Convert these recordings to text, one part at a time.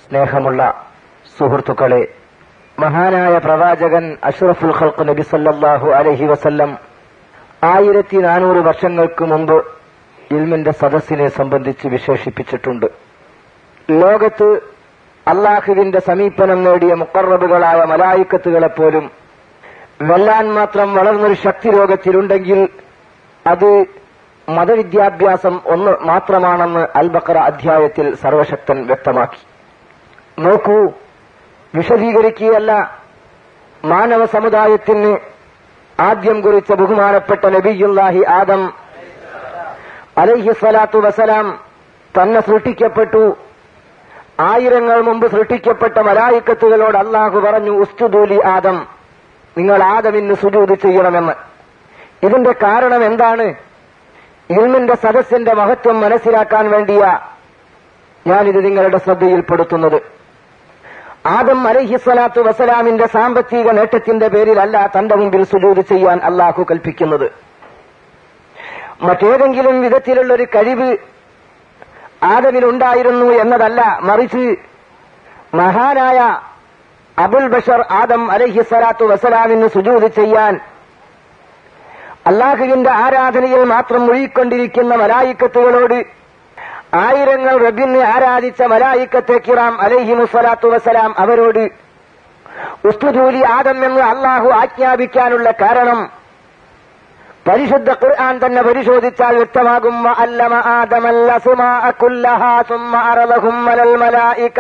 സ്നേഹമുള്ള സുഹൃത്തുക്കളെ മഹാനായ പ്രവാചകൻ അഷ്റഫുൽ ഖൽഖ് നബി സല്ലല്ലാഹു അലൈഹി വസല്ലം ആയിരത്തി നാനൂറ് വർഷങ്ങൾക്ക് മുമ്പ് ഇൽമിന്റെ സദസ്സിനെ സംബന്ധിച്ച് വിശേഷിപ്പിച്ചിട്ടുണ്ട് ലോകത്ത് അള്ളാഹുവിന്റെ സമീപനം നേടിയ മുക്കറബുകളായ മലായിക്കത്തുകളെപ്പോലും വെല്ലാൻ മാത്രം വളർന്നൊരു ശക്തി ലോകത്തിലുണ്ടെങ്കിൽ അത് മതവിദ്യാഭ്യാസം ഒന്ന് മാത്രമാണെന്ന് അൽബക്കറ അധ്യായത്തിൽ സർവശക്തൻ വ്യക്തമാക്കി നോക്കൂ വിശദീകരിക്കുകയല്ല മാനവ സമുദായത്തിന് ആദ്യം കുറിച്ച ബഹുമാനപ്പെട്ട നബിയുല്ലാഹി ആദം അലൈഹി സ്വലാത്തു വസലാം തന്നെ സൃഷ്ടിക്കപ്പെട്ടു ആയിരങ്ങൾ മുമ്പ് സൃഷ്ടിക്കപ്പെട്ട മലായിക്കത്തുകളോട് അള്ളാഹു പറഞ്ഞു ഉസ്തുദൂലി ആദം നിങ്ങൾ ആദമിന് സുജൂത് ചെയ്യണമെന്ന് ഇതിന്റെ കാരണം എന്താണ് ഇൽമിന്റെ സദസ്സിന്റെ മഹത്വം മനസ്സിലാക്കാൻ വേണ്ടിയാ ഞാനിത് നിങ്ങളുടെ ശ്രദ്ധയിൽപ്പെടുത്തുന്നത് ആദം അലഹിസ്വലാത്തു വസലാമിന്റെ സാമ്പത്തിക നേട്ടത്തിന്റെ പേരിലല്ല തന്റെ മുമ്പിൽ സുജൂത് ചെയ്യാൻ അള്ളാഹു കൽപ്പിക്കുന്നത് മറ്റേതെങ്കിലും വിധത്തിലുള്ള ഒരു കഴിവ് ആദമിനുണ്ടായിരുന്നു എന്നതല്ല മറിച്ച് മഹാനായ അബുൽ ബഷർ ആദം അലഹിസ്വലാത്തു വസലാമിന് സുജൂത് ചെയ്യാൻ അള്ളാഹുവിന്റെ ആരാധനയിൽ മാത്രം മുഴുകിക്കൊണ്ടിരിക്കുന്ന മലായിക്കത്തുകളോട് ആയിരങ്ങൾ റബ്ബിനെ ആരാധിച്ച മലായിക്കത്തെ കിറാം അലൈഹി മുസ്വലാത്തു വസ്സലാം അവരോട് ഉസ്തുജൂലി ആദം എന്ന് അള്ളാഹു ആജ്ഞാപിക്കാനുള്ള കാരണം പരിശുദ്ധ ഖുർആൻ തന്നെ പരിശോധിച്ചാൽ വ്യക്തമാകും അല്ലമ ആദമല്ല സുമാ കുല്ലഹാ സുമ്മ അറലഹും മലൽ മലായിക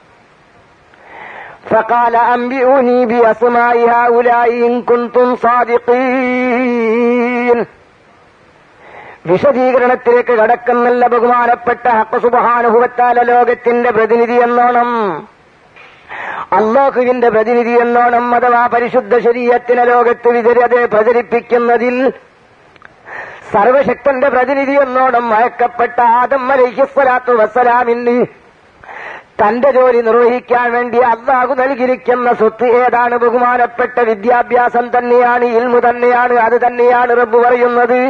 فقال أنبئوني بأسماء هؤلاء إن كنتم صادقين വിശദീകരണത്തിലേക്ക് കടക്കുന്നല്ല ബഹുമാനപ്പെട്ട ഹക്കസുബഹാനുഭവത്താല ലോകത്തിന്റെ പ്രതിനിധി എന്നോണം അള്ളാഹുവിന്റെ പ്രതിനിധി എന്നോണം അഥവാ പരിശുദ്ധ ശരീരത്തിനെ ലോകത്ത് വിതരതെ പ്രചരിപ്പിക്കുന്നതിൽ സർവശക്തന്റെ പ്രതിനിധി എന്നോണം മയക്കപ്പെട്ട ആദം അലഹിസ്വലാത്തു വസ്സലാമിന് തന്റെ ജോലി നിർവഹിക്കാൻ വേണ്ടി അള്ളാഹു നൽകിയിരിക്കുന്ന സ്വത്ത് ഏതാണ് ബഹുമാനപ്പെട്ട വിദ്യാഭ്യാസം തന്നെയാണ് ഇൽമു തന്നെയാണ് അത് തന്നെയാണ് റബ്ബ് പറയുന്നത്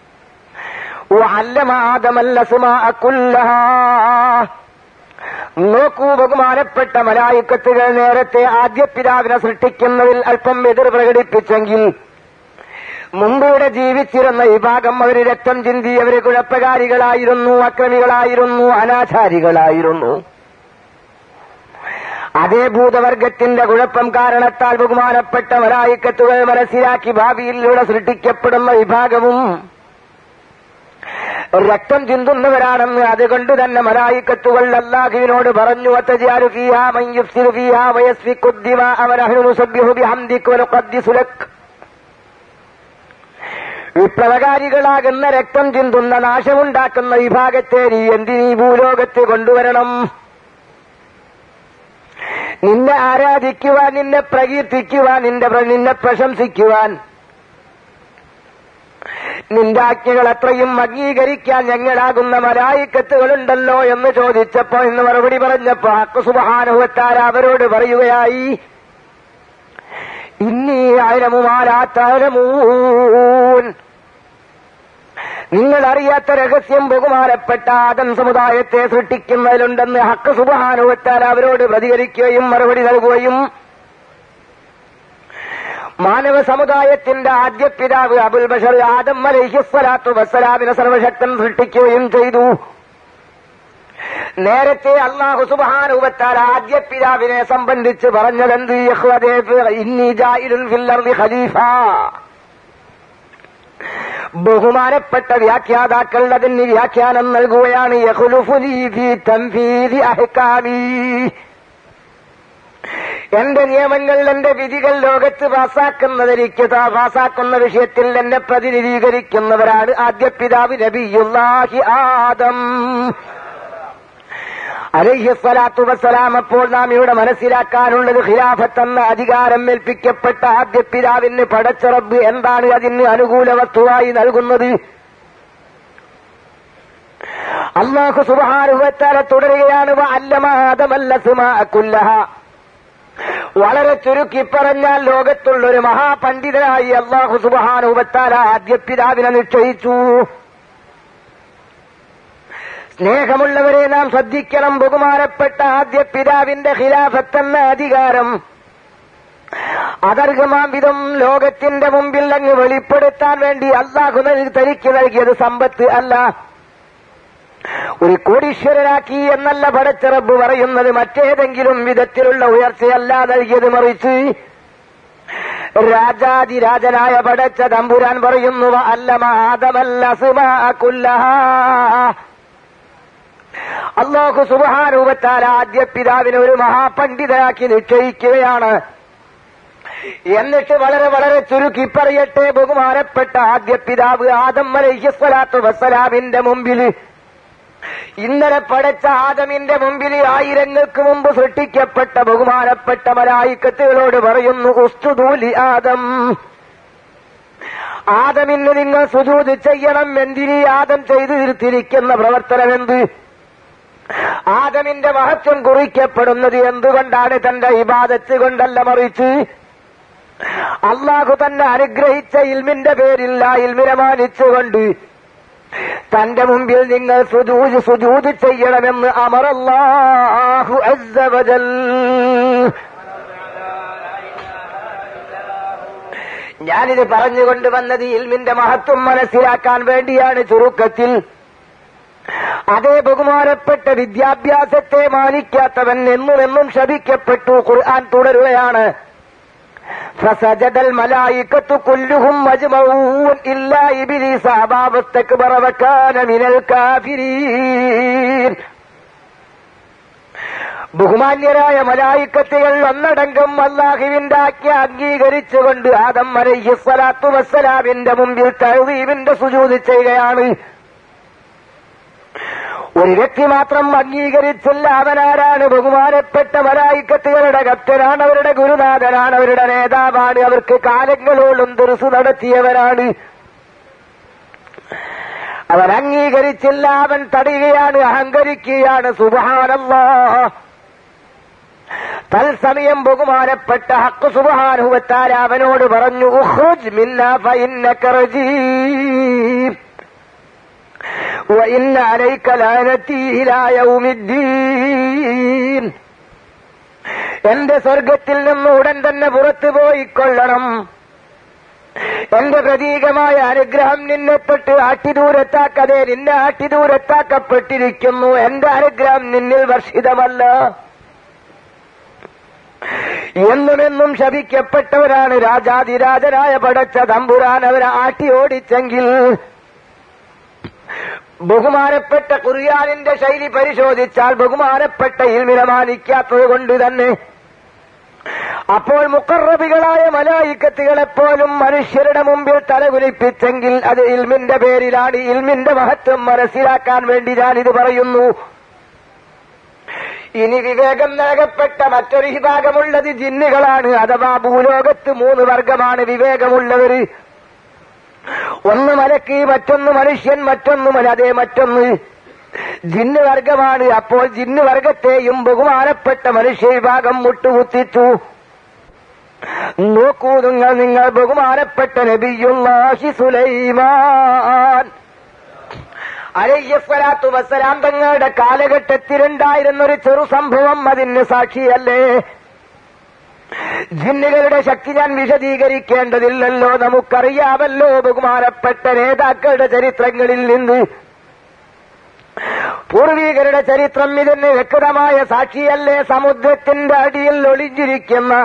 നോക്കൂ ബഹുമാനപ്പെട്ട മലായിക്കത്തുകൾ നേരത്തെ ആദ്യ പിതാവിനെ സൃഷ്ടിക്കുന്നതിൽ അല്പം എതിർ പ്രകടിപ്പിച്ചെങ്കിൽ മുമ്പിവിടെ ജീവിച്ചിരുന്ന വിഭാഗം അവർ രക്തം ചിന്തി അവര് കുഴപ്പകാരികളായിരുന്നു അക്രമികളായിരുന്നു അനാചാരികളായിരുന്നു അതേ ഭൂതവർഗത്തിന്റെ കുഴപ്പം കാരണത്താൽ ബഹുമാനപ്പെട്ട മലായിക്കത്തുകൾ മനസ്സിലാക്കി ഭാവിയിലൂടെ സൃഷ്ടിക്കപ്പെടുന്ന വിഭാഗവും രക്തം ചിന്തുന്നവരാണെന്ന് അതുകൊണ്ട് തന്നെ മലായിക്കത്തുകൾ അല്ലാഹുവിനോട് പറഞ്ഞു വിപ്ലവകാരികളാകുന്ന രക്തം ചിന്തുന്ന നാശമുണ്ടാക്കുന്ന വിഭാഗത്തെ നീ എന്തിനീ ഭൂലോകത്ത് കൊണ്ടുവരണം നിന്നെ ആരാധിക്കുവാൻ നിന്നെ പ്രകീർത്തിക്കുവാൻ നിന്റെ നിന്നെ പ്രശംസിക്കുവാൻ നിന്റെ ആജ്ഞകൾ അത്രയും അംഗീകരിക്കാൻ ഞങ്ങളാകുന്ന മലായിക്കത്തുകളുണ്ടല്ലോ എന്ന് ചോദിച്ചപ്പോ എന്ന് മറുപടി പറഞ്ഞപ്പോ അക്കുസുബഹാനുഭവത്താര അവരോട് പറയുകയായി ഇന്നീ അയനമുമാരാത്തരമൂൻ നിങ്ങൾ അറിയാത്ത രഹസ്യം ബഹുമാനപ്പെട്ട ആദം സമുദായത്തെ സൃഷ്ടിക്കുന്നതിലുണ്ടെന്ന് ഹക്ക് സുബാനുവത്താൽ അവരോട് പ്രതികരിക്കുകയും മറുപടി നൽകുകയും മാനവ സമുദായത്തിന്റെ ആദ്യ പിതാവ് അബുൽ ബഷർ ആദം അലഹിസ്വലാത്തു വസ്സലാമിനെ സർവശക്തൻ സൃഷ്ടിക്കുകയും ചെയ്തു നേരത്തെ അള്ളാഹു സുബാനുവത്താൽ ആദ്യ പിതാവിനെ സംബന്ധിച്ച് പറഞ്ഞതെന്ത് ഇന്നി ജായിലുൽ ഫില്ലർദി ഖലീഫ ബഹുമാനപ്പെട്ട വ്യാഖ്യാതാക്കൾ അതിന് വ്യാഖ്യാനം നൽകുകയാണ് എന്റെ നിയമങ്ങൾ എന്റെ വിധികൾ ലോകത്ത് പാസാക്കുന്നതിരിക്ക് പാസാക്കുന്ന വിഷയത്തിൽ എന്നെ പ്രതിനിധീകരിക്കുന്നവരാണ് ആദ്യ പിതാവ് നബിയുല്ലാഹി ആദം അലഹിസ്വലാത്തു വസ്സലാം അപ്പോൾ നാം ഇവിടെ മനസ്സിലാക്കാനുള്ളത് ഖിലാഫത്ത് എന്ന അധികാരം ഏൽപ്പിക്കപ്പെട്ട ആദ്യ പിതാവിന് പടച്ചറബ് എന്താണ് അതിന് അനുകൂല വസ്തുവായി നൽകുന്നത് അള്ളാഹു സുബാനുവത്താല തുടരുകയാണ് അല്ലമാദമല്ല വളരെ ചുരുക്കി പറഞ്ഞാൽ ലോകത്തുള്ള ഒരു മഹാപണ്ഡിതനായി അള്ളാഹു സുബാനുവത്താല ആദ്യ പിതാവിനെ നിശ്ചയിച്ചു സ്നേഹമുള്ളവരെ നാം ശ്രദ്ധിക്കണം ബഹുമാനപ്പെട്ട ആദ്യ പിതാവിന്റെ ഖിലാഫത്തെന്ന അധികാരം അതർഹമാം വിധം ലോകത്തിന്റെ മുമ്പിൽ അങ്ങ് വെളിപ്പെടുത്താൻ വേണ്ടി അള്ളാഹു തനിക്ക് നൽകിയത് സമ്പത്ത് അല്ല ഒരു കോടീശ്വരനാക്കി എന്നല്ല പടച്ചിറപ്പ് പറയുന്നത് മറ്റേതെങ്കിലും വിധത്തിലുള്ള ഉയർച്ചയല്ല നൽകിയത് മറിച്ച് രാജാതിരാജനായ പടച്ച തമ്പുരാൻ പറയുന്നു അല്ലമ ആദമല്ല അള്ളാഹു സുബാരൂപത്താൽ ആദ്യ പിതാവിനെ ഒരു മഹാപണ്ഡിതനാക്കി നിശ്ചയിക്കുകയാണ് എന്നിട്ട് വളരെ വളരെ ചുരുക്കി പറയട്ടെ ബഹുമാനപ്പെട്ട ആദ്യ പിതാവ് ആദം അലൈഹിസ്വലാത്തു വസ്സലാമിന്റെ മുമ്പിൽ ഇന്നലെ പടച്ച ആദമിന്റെ മുമ്പിൽ ആയിരങ്ങൾക്ക് മുമ്പ് സൃഷ്ടിക്കപ്പെട്ട ബഹുമാനപ്പെട്ട മലായിക്കത്തുകളോട് പറയുന്നു ഉസ്തുദൂലി ആദം ആദമിന് നിങ്ങൾ സുജൂത് ചെയ്യണം എന്തിനീ ആദം ചെയ്തു തീർത്തിരിക്കുന്ന പ്രവർത്തനമെന്ത് ആദമിന്റെ മഹത്വം കുറിക്കപ്പെടുന്നത് എന്തുകൊണ്ടാണ് തന്റെ ഇബാദത്ത് കൊണ്ടല്ല മറിച്ച് അള്ളാഹു തന്നെ അനുഗ്രഹിച്ച ഇൽമിന്റെ പേരില്ല ഇൽമിനെ മാനിച്ചുകൊണ്ട് തന്റെ മുമ്പിൽ നിങ്ങൾ സുജൂത് സുജൂത് ചെയ്യണമെന്ന് അമറല്ലാഹു അസ്സവജൽ ഞാനിത് പറഞ്ഞുകൊണ്ട് വന്നത് ഇൽമിന്റെ മഹത്വം മനസ്സിലാക്കാൻ വേണ്ടിയാണ് ചുരുക്കത്തിൽ അതേ ബഹുമാനപ്പെട്ട വിദ്യാഭ്യാസത്തെ മാനിക്കാത്തവൻ എന്നും എന്നും ശപിക്കപ്പെട്ടു ഖുർആൻ തുടരുകയാണ് فسجد الملائكة كلهم مجمعون إلا إبليس أبى واستكبر وكان من الكافرين ബഹുമാന്യരായ മലായിക്കത്തുകൾ ഒന്നടങ്കം അള്ളാഹുവിന്റെ ആജ്ഞ അംഗീകരിച്ചുകൊണ്ട് ആദം അലൈഹിസ്വലാത്തു വസ്സലാമിന്റെ മുമ്പിൽ തഴവീവിന്റെ സുജൂതി ചെയ്യുകയാണ് ഒരു വ്യക്തി മാത്രം അംഗീകരിച്ചില്ല അവനാരാണ് ബഹുമാനപ്പെട്ട മലായിക്കത്തുകളുടെ കപ്റ്റനാണ് അവരുടെ ഗുരുനാഥനാണ് അവരുടെ നേതാവാണ് അവർക്ക് കാലങ്ങളോളം ദുരുസു നടത്തിയവരാണ് അവൻ അംഗീകരിച്ചില്ല അവൻ തടയുകയാണ് അഹങ്കരിക്കുകയാണ് സുബഹാനല്ലാ തത്സമയം ബഹുമാനപ്പെട്ട ഹക്ക് സുബഹാനുവത്താൽ അവനോട് പറഞ്ഞു ഉഹ്റുജ് മിന്ന ഫഇന്നക റജീം وإن عليك لعنتي إلى يوم الدين എന്റെ സ്വർഗത്തിൽ നിന്ന് ഉടൻ തന്നെ പുറത്തു പോയിക്കൊള്ളണം എന്റെ പ്രതീകമായ അനുഗ്രഹം നിന്നെ തൊട്ട് ആട്ടിദൂരത്താക്കതെ നിന്നെ ആട്ടിദൂരത്താക്കപ്പെട്ടിരിക്കുന്നു എന്റെ അനുഗ്രഹം നിന്നിൽ വർഷിതമല്ല എന്നുമെന്നും ശപിക്കപ്പെട്ടവരാണ് രാജാതിരാജനായ പടച്ച തമ്പുരാൻ അവരെ ആട്ടി ഓടിച്ചെങ്കിൽ ബഹുമാനപ്പെട്ട കുറിയാനിന്റെ ശൈലി പരിശോധിച്ചാൽ ബഹുമാനപ്പെട്ട ഇൽമിനെ മാനിക്കാത്തത് കൊണ്ട് തന്നെ അപ്പോൾ മുക്കറബികളായ മലായിക്കത്തുകളെപ്പോലും മനുഷ്യരുടെ മുമ്പിൽ തലകുലിപ്പിച്ചെങ്കിൽ അത് ഇൽമിന്റെ പേരിലാണ് ഇൽമിന്റെ മഹത്വം മനസ്സിലാക്കാൻ വേണ്ടി ഞാനിത് പറയുന്നു ഇനി വിവേകം നൽകപ്പെട്ട മറ്റൊരു വിഭാഗമുള്ളത് ജിന്നുകളാണ് അഥവാ ഭൂലോകത്ത് മൂന്ന് വർഗമാണ് വിവേകമുള്ളവര് ഒന്ന് മലക്ക് മറ്റൊന്ന് മനുഷ്യൻ മറ്റൊന്ന് മല അതേ മറ്റൊന്ന് ജിന്ന് വർഗമാണ് അപ്പോൾ ജിന്ന് വർഗത്തെയും ബഹുമാനപ്പെട്ട മനുഷ്യ വിഭാഗം മുട്ടുകുത്തിച്ചു നോക്കൂ നിങ്ങൾ നിങ്ങൾ ബഹുമാനപ്പെട്ട നബിയുല്ലാഹി സുലൈമാൻ അലയ്യസ്വലാത്തു വസ്സലാം തങ്ങളുടെ കാലഘട്ടത്തിലുണ്ടായിരുന്നൊരു ചെറു സംഭവം അതിന് സാക്ഷിയല്ലേ ജിന്നുകളുടെ ശക്തി ഞാൻ വിശദീകരിക്കേണ്ടതില്ലല്ലോ നമുക്കറിയാമല്ലോ ബഹുമാനപ്പെട്ട നേതാക്കളുടെ ചരിത്രങ്ങളിൽ നിന്ന് പൂർവീകരുടെ ചരിത്രം ഇതിന് വ്യക്തമായ സാക്ഷിയല്ലേ സമുദ്രത്തിന്റെ അടിയിൽ ഒളിഞ്ഞിരിക്കുന്ന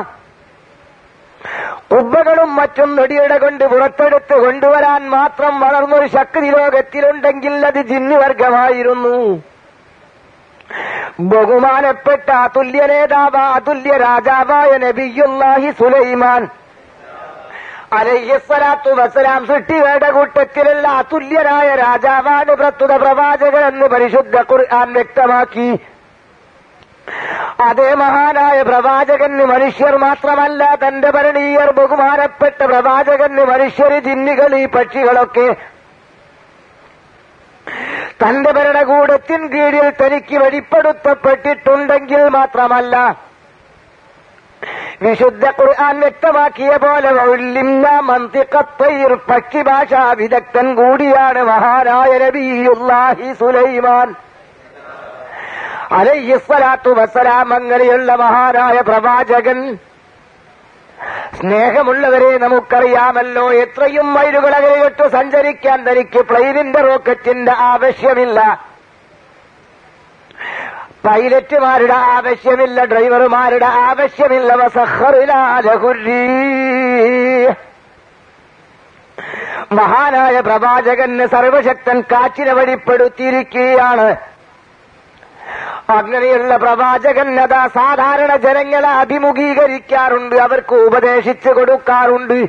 ഉബ്ബകളും മറ്റും നെടിയുടെ കൊണ്ട് പുറത്തെടുത്ത് കൊണ്ടുവരാൻ മാത്രം വളർന്നൊരു ശക്തി ലോകത്തിലുണ്ടെങ്കിൽ അത് ജിന്നുവർഗമായിരുന്നു ബഹുമാനപ്പെട്ട അതുല്യ നേതാവ് അതുല്യ രാജാവായ നബിയുല്ലാഹി സുലൈമാൻ അലയ്യസ്വലാത്തു വസ്സലാം സൃഷ്ടികളുടെ കൂട്ടത്തിലുള്ള അതുല്യനായ രാജാവാണ് പ്രസ്തുത പ്രവാചകൻ എന്ന് പരിശുദ്ധ ഖുർആൻ വ്യക്തമാക്കി അതേ മഹാനായ പ്രവാചകന് മനുഷ്യർ മാത്രമല്ല തന്റെ ഭരണീയർ ബഹുമാനപ്പെട്ട പ്രവാചകന് മനുഷ്യർ ജിന്നുകൾ ഈ പക്ഷികളൊക്കെ തന്റെ ഭരണകൂടത്തിൻ കീഴിൽ തനിക്ക് വെളിപ്പെടുത്തപ്പെട്ടിട്ടുണ്ടെങ്കിൽ മാത്രമല്ല വിശുദ്ധ ഖുർആൻ വ്യക്തമാക്കിയ പോലെ മന്തിക്കത്തൈർ പക്ഷിഭാഷാ വിദഗ്ധൻ കൂടിയാണ് മഹാനായ നബിയുല്ലാഹി സുലൈമാൻ അലയ്യസ്വലാത്തു വസ്സലാം അങ്ങനെയുള്ള മഹാനായ പ്രവാചകൻ സ്നേഹമുള്ളവരെ നമുക്കറിയാമല്ലോ എത്രയും മൈലുകൾ അകലെയിട്ട് സഞ്ചരിക്കാൻ തനിക്ക് പ്ലെയിനിന്റെ റോക്കറ്റിന്റെ ആവശ്യമില്ല പൈലറ്റുമാരുടെ ആവശ്യമില്ല ഡ്രൈവർമാരുടെ ആവശ്യമില്ല വസഹറിലാലഹുരീ മഹാനായ പ്രവാചകന് സർവശക്തൻ കാറ്റിനെ വഴിപ്പെടുത്തിയിരിക്കുകയാണ് അങ്ങനെയുള്ള പ്രവാചകൻ അതാ സാധാരണ ജനങ്ങളെ അഭിമുഖീകരിക്കാറുണ്ട് അവർക്ക് ഉപദേശിച്ചു കൊടുക്കാറുണ്ട്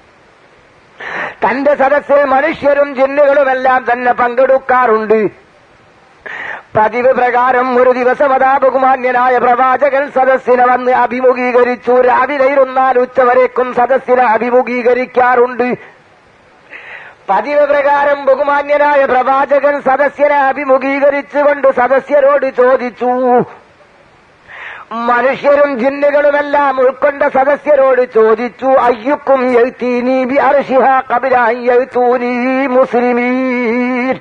തന്റെ സദസ്സിൽ മനുഷ്യരും ജിന്നുകളുമെല്ലാം തന്നെ പങ്കെടുക്കാറുണ്ട് പതിവ് പ്രകാരം ഒരു ദിവസം അതാ ബഹുമാന്യനായ പ്രവാചകൻ സദസ്സിനെ വന്ന് അഭിമുഖീകരിച്ചു രാവിലെ ഇരുന്നാൽ ഉച്ചവരേക്കും സദസ്സിനെ അഭിമുഖീകരിക്കാറുണ്ട് പതിവ് പ്രകാരം ബഹുമാന്യനായ പ്രവാചകൻ സദസ്യനെ അഭിമുഖീകരിച്ചുകൊണ്ട് സദസ്യരോട് ചോദിച്ചു മനുഷ്യരും ജിന്നുകളുമെല്ലാം ഉൾക്കൊണ്ട സദസ്യരോട് ചോദിച്ചു അയ്യുക്കും എഴുത്തീനി ബി അർഷിഹ കബില എഴുത്തൂനി മുസ്ലിമീർ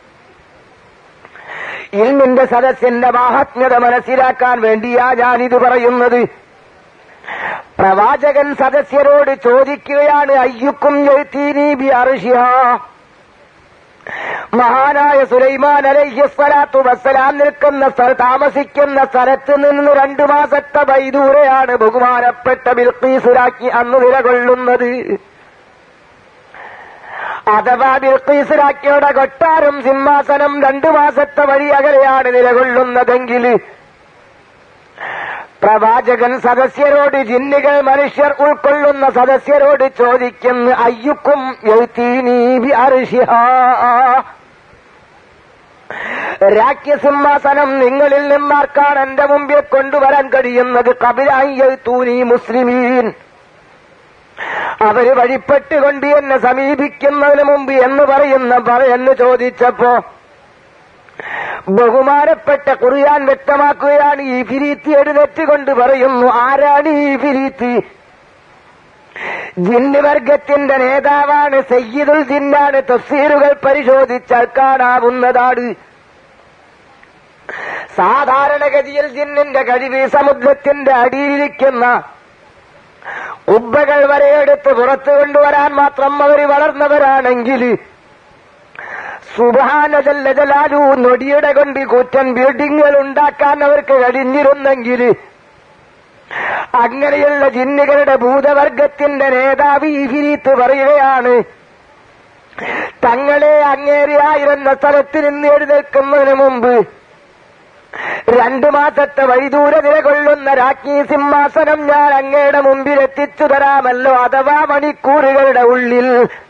ഇൽമിന്റെ സദസ്സിന്റെ മാഹാത്മ്യത മനസ്സിലാക്കാൻ വേണ്ടിയാ ഞാനിത് പറയുന്നത് പ്രവാചകൻ സദസ്യരോട് ചോദിക്കുകയാണ് അയ്യുക്കും എഴുത്തീനി ബി അർഷിഹ മഹാനായ സുലൈമാൻ അലൈഹിസ്വലാത്തു വസ്സലാം നിൽക്കുന്ന സ്ഥല താമസിക്കുന്ന സ്ഥലത്ത് നിന്ന് രണ്ടു മാസത്തെ വൈദൂരെയാണ് ബഹുമാനപ്പെട്ട ബിൽക്കീസുരാക്കി അന്ന് നിലകൊള്ളുന്നത് അഥവാ ബിൽക്കീസുരാക്കിയുടെ കൊട്ടാരം സിംഹാസനം രണ്ടു മാസത്തെ വഴി അകലെയാണ് നിലകൊള്ളുന്നതെങ്കിൽ പ്രവാചകൻ സദസ്യരോട് ജിന്നുകൾ മനുഷ്യർ ഉൾക്കൊള്ളുന്ന സദസ്യരോട് ചോദിക്കുന്നു അയ്യുക്കും എഴുത്തീനീ ബി അർഷിഹ രാജ്യസിംഹാസനം നിങ്ങളിൽ നിന്നാർക്കാണ് എന്റെ മുമ്പിൽ കൊണ്ടുവരാൻ കഴിയുന്നത് കബിലായി എഴുത്തൂനി മുസ്ലിമീൻ അവര് വഴിപ്പെട്ടുകൊണ്ട് എന്നെ സമീപിക്കുന്നതിന് മുമ്പ് എന്ന് പറയുന്ന പറയെന്ന് ചോദിച്ചപ്പോ ബഹുമാനപ്പെട്ട കുറിയാൻ വ്യക്തമാക്കുകയാണ് ഈ ഫിരീത്തി എഴുന്നേറ്റുകൊണ്ട് പറയുന്നു ആരാണ് ഈ ഫിരീത്തി ജിന്നുവർഗത്തിന്റെ നേതാവാണ് സയ്യിദുൽ ജിന്നാണ് തഫ്സീറുകൾ പരിശോധിച്ചാൽ കാണാവുന്നതാണ് സാധാരണഗതിയിൽ ജിന്നിന്റെ കഴിവ് സമുദ്രത്തിന്റെ അടിയിലിരിക്കുന്ന ഉബ്ബകൾ വരെ എടുത്ത് പുറത്തു കൊണ്ടുവരാൻ മാത്രം അവർ വളർന്നവരാണെങ്കിൽ സുബാനജല്ല ജലാലു നൊടിയുടെ കൊണ്ട് കൂറ്റൻ ബിൽഡിങ്ങുകൾ ഉണ്ടാക്കാൻ അവർക്ക് കഴിഞ്ഞിരുന്നെങ്കിൽ അങ്ങനെയുള്ള ജിന്നുകളുടെ ഭൂതവർഗത്തിന്റെ നേതാവ് ഈ ഫിരീത്ത് പറയുകയാണ് തങ്ങളെ അങ്ങേറിയായിരുന്ന സ്ഥലത്ത് നിന്ന് എഴുന്നേൽക്കുന്നതിന് മുമ്പ് രണ്ടു മാസത്തെ വഴിദൂര നിലകൊള്ളുന്ന രാജ്ഞി സിംഹാസനം ഞാൻ അങ്ങയുടെ മുമ്പിൽ എത്തിച്ചു തരാമല്ലോ അഥവാ മണിക്കൂറുകളുടെ ഉള്ളിൽ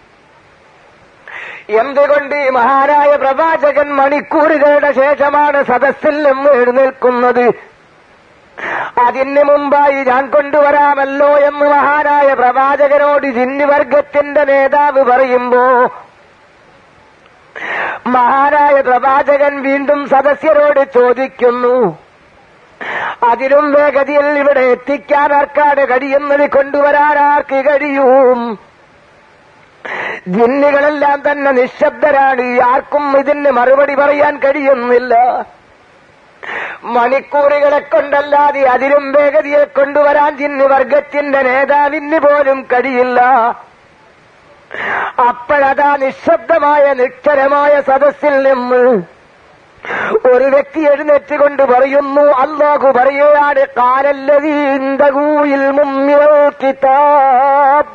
എന്തുകൊണ്ട് ഈ മഹാനായ പ്രവാചകൻ മണിക്കൂറുകളുടെ ശേഷമാണ് സദസ്സിൽ നിന്ന് എഴുന്നേൽക്കുന്നത് അതിന് മുമ്പായി ഞാൻ കൊണ്ടുവരാമല്ലോ എന്ന് മഹാനായ പ്രവാചകനോട് ജിന്നുവർഗത്തിന്റെ നേതാവ് പറയുമ്പോ മഹാനായ പ്രവാചകൻ വീണ്ടും സദസ്യരോട് ചോദിക്കുന്നു അതിലും വേഗതയിൽ ഇവിടെ എത്തിക്കാൻ ആർക്കാണ് കഴിയുന്നത് കൊണ്ടുവരാൻ ആർക്ക് കഴിയും ജിന്നുകളെല്ലാം തന്നെ നിശബ്ദരാണ് ആർക്കും ഇതിന് മറുപടി പറയാൻ കഴിയുന്നില്ല മണിക്കൂറുകളെ കൊണ്ടല്ലാതെ അതിലും വേഗതയെ കൊണ്ടുവരാൻ ജിന്ന് വർഗത്തിന്റെ നേതാവിന് പോലും കഴിയില്ല അപ്പോഴതാ നിശബ്ദമായ നിക്ഷരമായ സദസ്സിൽ നിന്ന് ഒരു വ്യക്തി എഴുന്നേറ്റ് കൊണ്ട് പറയുന്നു അള്ളാഹു പറയുകയാണ് കാലല്ലതീന്തകൂയിൽ മുമ്മിറൽ കിതാബ്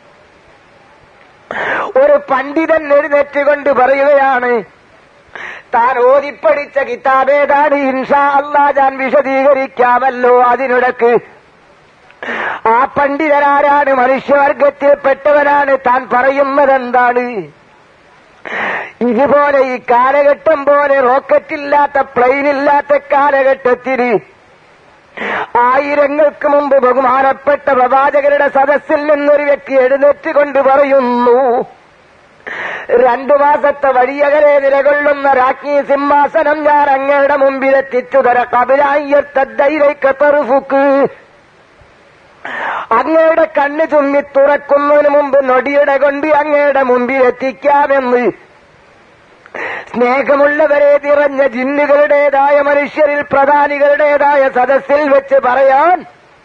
ഒരു പണ്ഡിതൻ എഴുന്നേറ്റ് കൊണ്ട് പറയുകയാണ് താൻ ഓതിപ്പടിച്ച കിതാബേതാണ് ഇൻഷാ അള്ളാ ഞാൻ വിശദീകരിക്കാമല്ലോ അതിനിടക്ക് ആ പണ്ഡിതനാരാണ് മനുഷ്യവർഗത്തിൽപ്പെട്ടവനാണ് താൻ പറയുന്നതെന്താണ് ഇതുപോലെ ഈ കാലഘട്ടം പോലെ റോക്കറ്റില്ലാത്ത പ്ലെയിനില്ലാത്ത കാലഘട്ടത്തിൽ ആയിരങ്ങൾക്ക് മുമ്പ് ബഹുമാനപ്പെട്ട പ്രവാചകരുടെ സദസ്സിൽ നിന്നൊരു വ്യക്തി എഴുന്നേറ്റ് കൊണ്ട് പറയുന്നു രണ്ടു മാസത്തെ വഴിയകലെ നിലകൊള്ളുന്ന രാജ്ഞി സിംഹാസനം ഞാൻ അങ്ങയുടെ മുമ്പിൽ എത്തിച്ചു തര കപിലായ്യത്തൈരയ്ക്ക് തെറുഫുക്ക് അങ്ങയുടെ കണ്ണ് ചുമ്മി തുറക്കുന്നതിന് മുമ്പ് നൊടിയുടെ കൊണ്ട് അങ്ങയുടെ മുമ്പിൽ എത്തിക്കാമെന്ന് സ്നേഹമുള്ളവരെ നിറഞ്ഞ ജിന്നുകളുടേതായ മനുഷ്യരിൽ പ്രധാനികളുടേതായ സദസ്സിൽ വെച്ച് പറയാൻ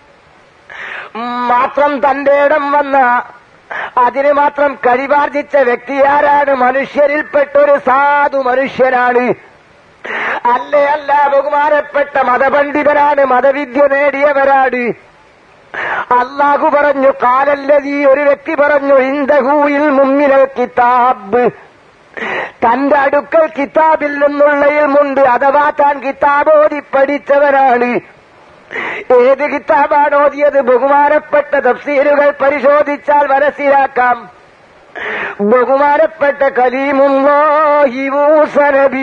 മാത്രം തന്റെ ഇടം വന്ന അതിന് മാത്രം കഴിവാർജിച്ച വ്യക്തി ആരാണ് മനുഷ്യരിൽപ്പെട്ടൊരു സാധു മനുഷ്യനാണ് അല്ലേ അല്ല ബഹുമാനപ്പെട്ട മതപണ്ഡിതനാണ് മതവിദ്യ നേടിയവരാണ് അള്ളാഹു പറഞ്ഞു കാലല്ലതീ ഒരു വ്യക്തി പറഞ്ഞു ഇന്ദഹൂയിൽ മുമ്മിനൽ കിതാബ് തന്റെ അടുക്കൽ കിതാബിൽ നിന്നുള്ള ഇൽമുണ്ട് അഥവാ താൻ കിതാബ് ഓതി പഠിച്ചവരാണ് ഏത് കിതാബാണ് ഓതിയത് ബഹുമാനപ്പെട്ട തഫ്സീലുകൾ പരിശോധിച്ചാൽ മനസ്സിലാക്കാം ബഹുമാനപ്പെട്ട കലീമുല്ലാഹി മൂസ നബി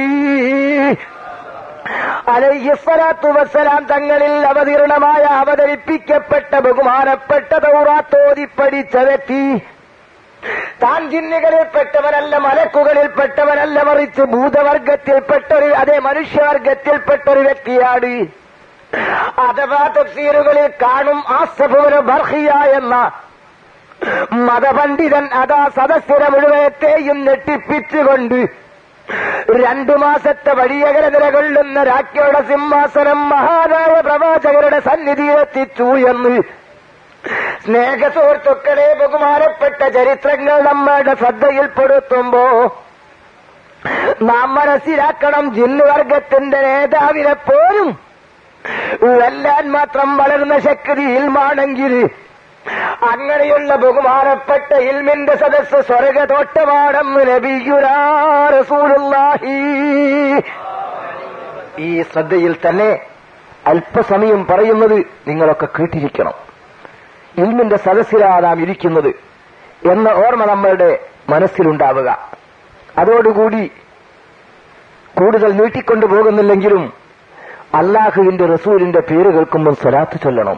അലയ്യസ്വലാത്തു വസ്സലാം തങ്ങളിൽ അവതീർണമായ അവതരിപ്പിക്കപ്പെട്ട ബഹുമാനപ്പെട്ട തൗറാത്തോതി പഠിച്ച വ്യക്തി താൻ ജിന്നുകളിൽപ്പെട്ടവനല്ല മലക്കുകളിൽപ്പെട്ടവനല്ല മറിച്ച് ഭൂതവർഗത്തിൽപ്പെട്ടൊരു അതേ മനുഷ്യവർഗത്തിൽപ്പെട്ടൊരു വ്യക്തിയാണ് അഥവാ തഫ്സീറുകളിൽ കാണും ആസഫുവിന് ബർഹിയ എന്ന മതപണ്ഡിതൻ അതാ സദസ്യരെ മുഴുവനത്തെയും ഞെട്ടിപ്പിച്ചുകൊണ്ട് രണ്ടു മാസത്തെ വഴിയകല നിലകൊള്ളുന്ന രാജ്ഞിയുടെ സിംഹാസനം മഹാനായ പ്രവാചകരുടെ സന്നിധിയിലെത്തിച്ചു എന്ന് സ്നേഹസുഹൃത്തുക്കളെ ബഹുമാനപ്പെട്ട ചരിത്രങ്ങൾ നമ്മളുടെ ശ്രദ്ധയിൽപ്പെടുത്തുമ്പോ നാം മനസ്സിലാക്കണം ജിന്നുവർഗത്തിന്റെ നേതാവിനെ പോലും വെല്ലാൻ മാത്രം വളർന്ന ശക്തി ഇൽമാണെങ്കിൽ അങ്ങനെയുള്ള ബഹുമാനപ്പെട്ട ഇൽമിന്റെ സദസ് സ്വർഗതോട്ടമാണെന്ന് നബിയുരാറസൂലുള്ളാഹി ഈ ശ്രദ്ധയിൽ തന്നെ അല്പസമയം പറയുന്നത് നിങ്ങളൊക്കെ കേട്ടിരിക്കണം ഇൽമിന്റെ സദസ്സിലാ നാം ഇരിക്കുന്നത് എന്ന ഓർമ്മ നമ്മളുടെ മനസ്സിലുണ്ടാവുക അതോടുകൂടി കൂടുതൽ നീട്ടിക്കൊണ്ടു പോകുന്നില്ലെങ്കിലും അള്ളാഹുവിന്റെ റസൂലിന്റെ പേര് കേൾക്കുമ്പോൾ സ്വലാത്ത് ചൊല്ലണം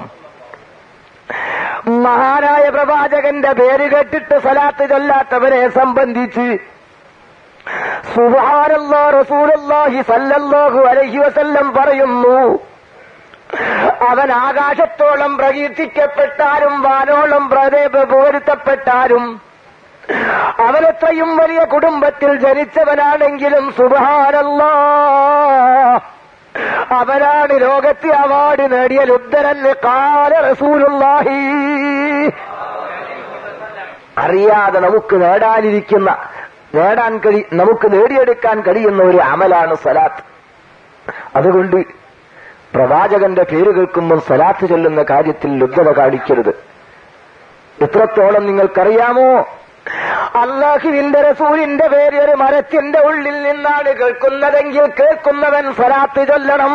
മഹാനായ പ്രവാചകന്റെ പേര് കേട്ടിട്ട് സ്വലാത്ത് ചൊല്ലാത്തവരെ സംബന്ധിച്ച് സുബാനല്ലാ റസൂലല്ലാഹി സല്ലല്ലാഹു അലൈഹി വസല്ലം പറയുന്നു അവൻ ആകാശത്തോളം പ്രകീർത്തിക്കപ്പെട്ടാലും വാനോളം പുകഴ്ത്തപ്പെട്ടാലും അവനെത്രയും വലിയ കുടുംബത്തിൽ ജനിച്ചവനാണെങ്കിലും സുബാനല്ലാ അവനാണ് ലോകത്തെ അവാർഡ് നേടിയ ലുബ്ധനന് കാല റസൂലുള്ളാഹി അറിയാതെ നമുക്ക് നേടാനിരിക്കുന്ന നേടാൻ കഴി നമുക്ക് നേടിയെടുക്കാൻ കഴിയുന്ന ഒരു അമലാണ് സലാത്ത് അതുകൊണ്ട് പ്രവാചകന്റെ പേര് കേൾക്കുമ്പോൾ സലാത്ത് ചൊല്ലുന്ന കാര്യത്തിൽ ലുബ്ധത കാണിക്കരുത് എത്രത്തോളം നിങ്ങൾക്കറിയാമോ അള്ളാഹുവിന്റെ റസൂലിന്റെ പേര് ഒരു മരത്തിന്റെ ഉള്ളിൽ നിന്നാണ് കേൾക്കുന്നതെങ്കിൽ കേൾക്കുന്നവൻ സ്വലാത്ത് ചൊല്ലണം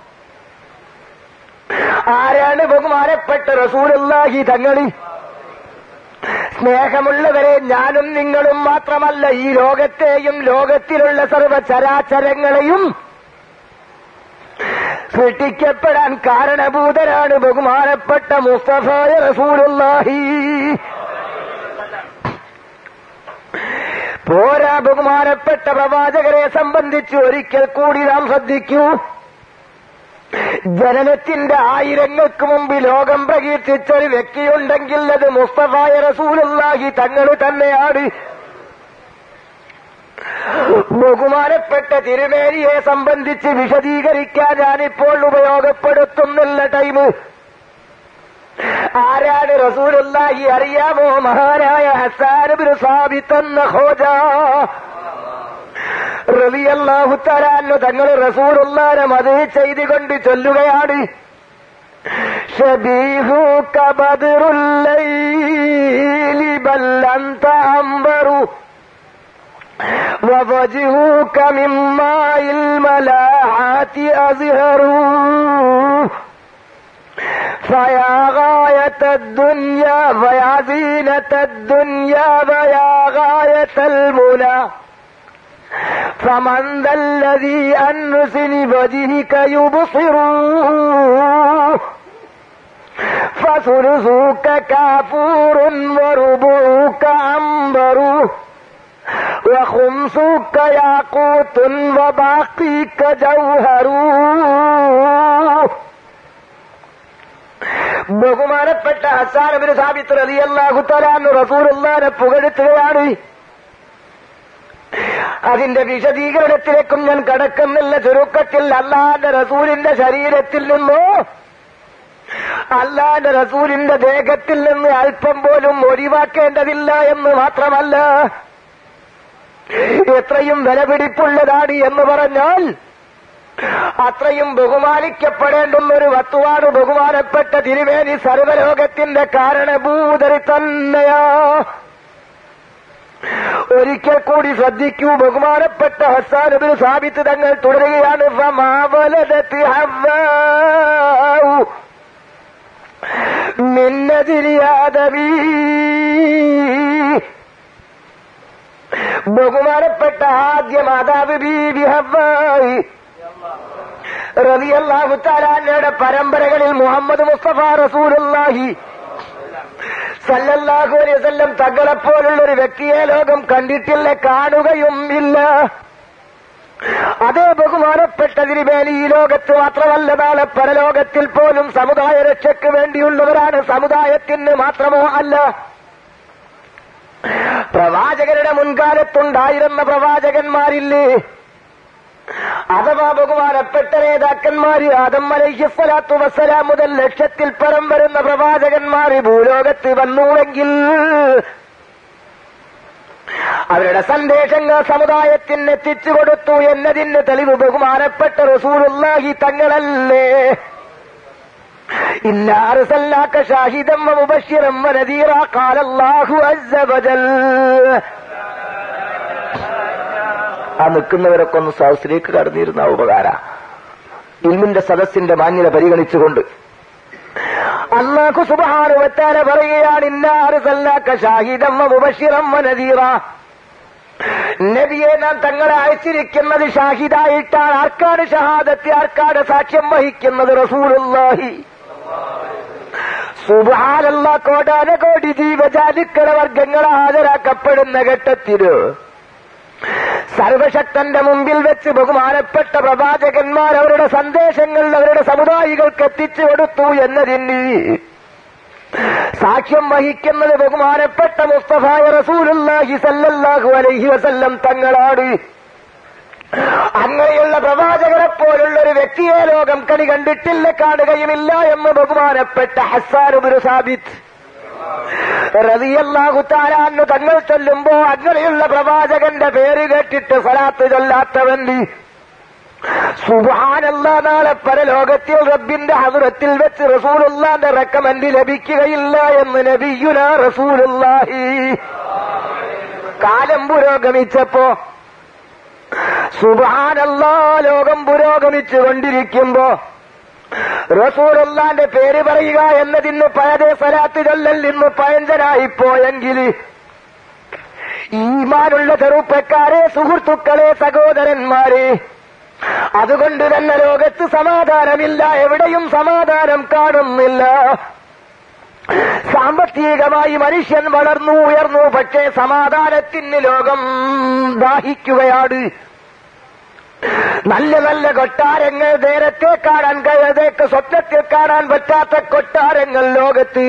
ആരാണ് ബഹുമാനപ്പെട്ട റസൂലുള്ളാഹി തങ്ങളിൽ സ്നേഹമുള്ളവരെ ഞാനും നിങ്ങളും മാത്രമല്ല ഈ ലോകത്തെയും ലോകത്തിലുള്ള സർവചരാചരങ്ങളെയും സൃഷ്ടിക്കപ്പെടാൻ കാരണഭൂതരാണ് ബഹുമാനപ്പെട്ട മുസ്തഫായ റസൂലുള്ളാഹി പോരാ ബഹുമാനപ്പെട്ട പ്രവാചകരെ സംബന്ധിച്ച് ഒരിക്കൽ കൂടി നാം ശ്രദ്ധിക്കൂ ജനനത്തിന്റെ ആയിരങ്ങൾക്ക് മുമ്പ് ലോകം പ്രകീർത്തിച്ച ഒരു വ്യക്തിയുണ്ടെങ്കിൽ അത് മുസ്തഫായ റസൂലുള്ളാഹി തങ്ങൾ തന്നെയാണ് ബഹുമാനപ്പെട്ട തിരുമേനിയെ സംബന്ധിച്ച് വിശദീകരിക്കാൻ ഞാനിപ്പോൾ ഉപയോഗപ്പെടുത്തുന്നില്ല ടൈം ആരാണ് റസൂലുള്ളാഹി അറിയാമോ മഹാനായ ഹസാനബിന് സാബിത്തെന്ന ഹോജ റളിയല്ലാഹു തആല തങ്ങൾ റസൂലുള്ളാഹിനെ മത് ചെയ്തുകൊണ്ട് ചൊല്ലുകയാണ് ഷബീഹുക ബദ്റുൽ ലൈലി ബൽ അൻത അംബറു ووجهك من ماء الملاحات أزهر فيا غاية الدنيا فيا زينة الدنيا فيا غاية المنى فمن ذا الذي عن حسن وجهك يبصر فثلثك كافور وربعك عنبر وخمسك ياقوت وباقيك جوهر ബഹുമാനപ്പെട്ട ഹസാനബിന് സാബിത്ത് റളിയല്ലാഹു തആല റസൂലുള്ളാഹിനെ പുകഴ്ത്തുകയാണ് അതിന്റെ വിശദീകരണത്തിലേക്കും ഞാൻ കടക്കുന്നില്ല ചുരുക്കത്തിൽ അള്ളാന്റെ റസൂലിന്റെ ശരീരത്തിൽ നിന്നോ അള്ളാന്റെ റസൂലിന്റെ ദേഹത്തിൽ നിന്ന് അല്പം പോലും ഒഴിവാക്കേണ്ടതില്ല എന്ന് മാത്രമല്ല എത്രയും വിലപിടിപ്പുള്ളതാണ് എന്ന് പറഞ്ഞാൽ അത്രയും ബഹുമാനിക്കപ്പെടേണ്ടുന്ന ഒരു വസ്തുവാണ് ബഹുമാനപ്പെട്ട തിരുവേനി സർവലോകത്തിന്റെ കാരണഭൂതരി തന്നെയാ ഒരിക്കൽ കൂടി ശ്രദ്ധിക്കൂ ബഹുമാനപ്പെട്ട ഹസാനുബിന് സാബിത്ത് തങ്ങൾ തുടരുകയാണ് ഫമാവലദത്തി ഹവ്വാഉ മിന്നതിരിയാദവീ ബഹുമാനപ്പെട്ട ആദ്യ മാതാവ് ബീബി ഹവ്വായി റളിയല്ലാഹു തആലായുടെ പരമ്പരകളിൽ മുഹമ്മദ് മുസ്തഫ റസൂലുള്ളാഹി സല്ലല്ലാഹു അലൈഹി വസല്ലം തങ്ങളെപ്പോലുള്ള ഒരു വ്യക്തിയെ ലോകം കണ്ടിട്ടില്ല കാണുകയും ഇല്ല അതേ ബഹുമാനപ്പെട്ടതിന് മേൽ ഈ ലോകത്ത് മാത്രമല്ല നാളെ പരലോകത്തിൽ പോലും സമുദായ രക്ഷയ്ക്ക് വേണ്ടിയുള്ളവരാണ് സമുദായത്തിന് മാത്രമോ അല്ല പ്രവാചകരുടെ മുൻകാലത്തുണ്ടായിരുന്ന പ്രവാചകന്മാരില്ലേ അഥവാ ബഹുമാനപ്പെട്ട നേതാക്കന്മാര് ആദം അലൈഹിസ്വലാത്തു വസ്സലാം മുതൽ ലക്ഷത്തിൽ പരം വരുന്ന പ്രവാചകന്മാര് ഭൂലോകത്ത് വന്നുവെങ്കിൽ അവരുടെ സന്ദേശങ്ങൾ സമുദായത്തിന് എത്തിച്ചു കൊടുത്തു എന്നതിന് തെളിവ് ബഹുമാനപ്പെട്ട റസൂലുള്ളാഹി തങ്ങളല്ലേ إنا أرسلناك شاهدا ومبشرا ونذيرا قال الله عز وجل ആ നിൽക്കുന്നവരൊക്കെ ഒന്ന് സഹസിലേക്ക് കടന്നിരുന്ന ഉപകാര ഇൽമിന്റെ സദസ്സിന്റെ മാന്യത പരിഗണിച്ചുകൊണ്ട് അള്ളാഹു സുബാനുവത്താന പറയുകയാണ് ഇന്നാറുസല്ലാക്ക ഷാഹിദം മുബഷിറം നദീറ നബിയെ നാം തങ്ങളെ അയച്ചിരിക്കുന്നത് ഷാഹിദായിട്ടാണ് ആർക്കാണ് ഷഹാദത്തെ ആർക്കാണ് സാക്ഷ്യം വഹിക്കുന്നത് റസൂലുള്ളാഹി സുബാനല്ല കോടാന കോടി ജീവജാലുക്കള വർഗങ്ങൾ ഹാജരാക്കപ്പെടുന്ന ഘട്ടത്തില് സർവശക്തന്റെ മുമ്പിൽ വെച്ച് ബഹുമാനപ്പെട്ട പ്രവാചകന്മാർ അവരുടെ സന്ദേശങ്ങൾ അവരുടെ സമുദായികൾക്ക് എത്തിച്ചു കൊടുത്തു എന്നതിന് സാക്ഷ്യം വഹിക്കുന്നത് ബഹുമാനപ്പെട്ട മുസ്തഫായ റസൂലുള്ളാഹി സല്ലല്ലാഹു അലൈഹി വസല്ലം തങ്ങളാണ് അങ്ങനെയുള്ള പ്രവാചകരെ പോലുള്ള ഒരു വ്യക്തിയെ ലോകം കണി കണ്ടിട്ടില്ല കാണുകയുമില്ല എന്ന് ബഹുമാനപ്പെട്ട ഹസാനുബുരു സാബിത്ത് റതിയല്ലാഹു താരാന്ന് തങ്ങൾ ചൊല്ലുമ്പോ അങ്ങനെയുള്ള പ്രവാചകന്റെ പേര് കേട്ടിട്ട് ഫലാത്ത് ചൊല്ലാത്തവൻ സുബാനല്ല നാളെ പരലോകത്തിൽ റബ്ബിന്റെ ഹസുരത്തിൽ വെച്ച് റസൂലുള്ളാന്റെ റെക്കമെന്റ് ലഭിക്കുകയില്ല എന്ന് നബിയുന റസൂലുള്ളാഹി കാലം പുരോഗമിച്ചപ്പോ സുബാനല്ല ലോകം പുരോഗമിച്ചു കൊണ്ടിരിക്കുമ്പോ റസൂലുള്ളാന്റെ പേര് പറയുക എന്നതിന് പഴയ സ്വലാത്ത് ചൊല്ലൽ ഇന്ന് പയഞ്ചനായിപ്പോയെങ്കിൽ ഈമാനുള്ള ചെറുപ്പക്കാരെ സുഹൃത്തുക്കളെ സഹോദരന്മാരെ അതുകൊണ്ട് തന്നെ ലോകത്ത് സമാധാനമില്ല എവിടെയും സമാധാനം കാണുന്നില്ല സാമ്പത്തികമായി മനുഷ്യൻ വളർന്നു ഉയർന്നു പക്ഷേ സമാധാനത്തിന് ലോകം ദാഹിക്കുകയാണ് നല്ല നല്ല കൊട്ടാരങ്ങൾ നേരത്തെ കാണാൻ കഴിയാതേക്ക് സ്വപ്നത്തിൽ കാണാൻ പറ്റാത്ത കൊട്ടാരങ്ങൾ ലോകത്ത്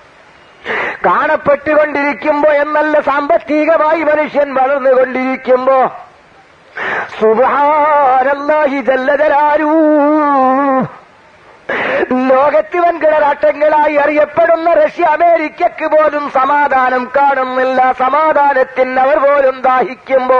കാണപ്പെട്ടുകൊണ്ടിരിക്കുമ്പോ എന്നല്ല സാമ്പത്തികമായി മനുഷ്യൻ വളർന്നുകൊണ്ടിരിക്കുമ്പോ സുബാനല്ലാഹി ജല്ലജലാരൂ ലോകത്ത് വൻകിടരാട്ടങ്ങളായി അറിയപ്പെടുന്ന റഷ്യ അമേരിക്കക്ക് പോലും സമാധാനം കാണുന്നില്ല സമാധാനത്തിന് അവർ പോലും ദാഹിക്കുമ്പോ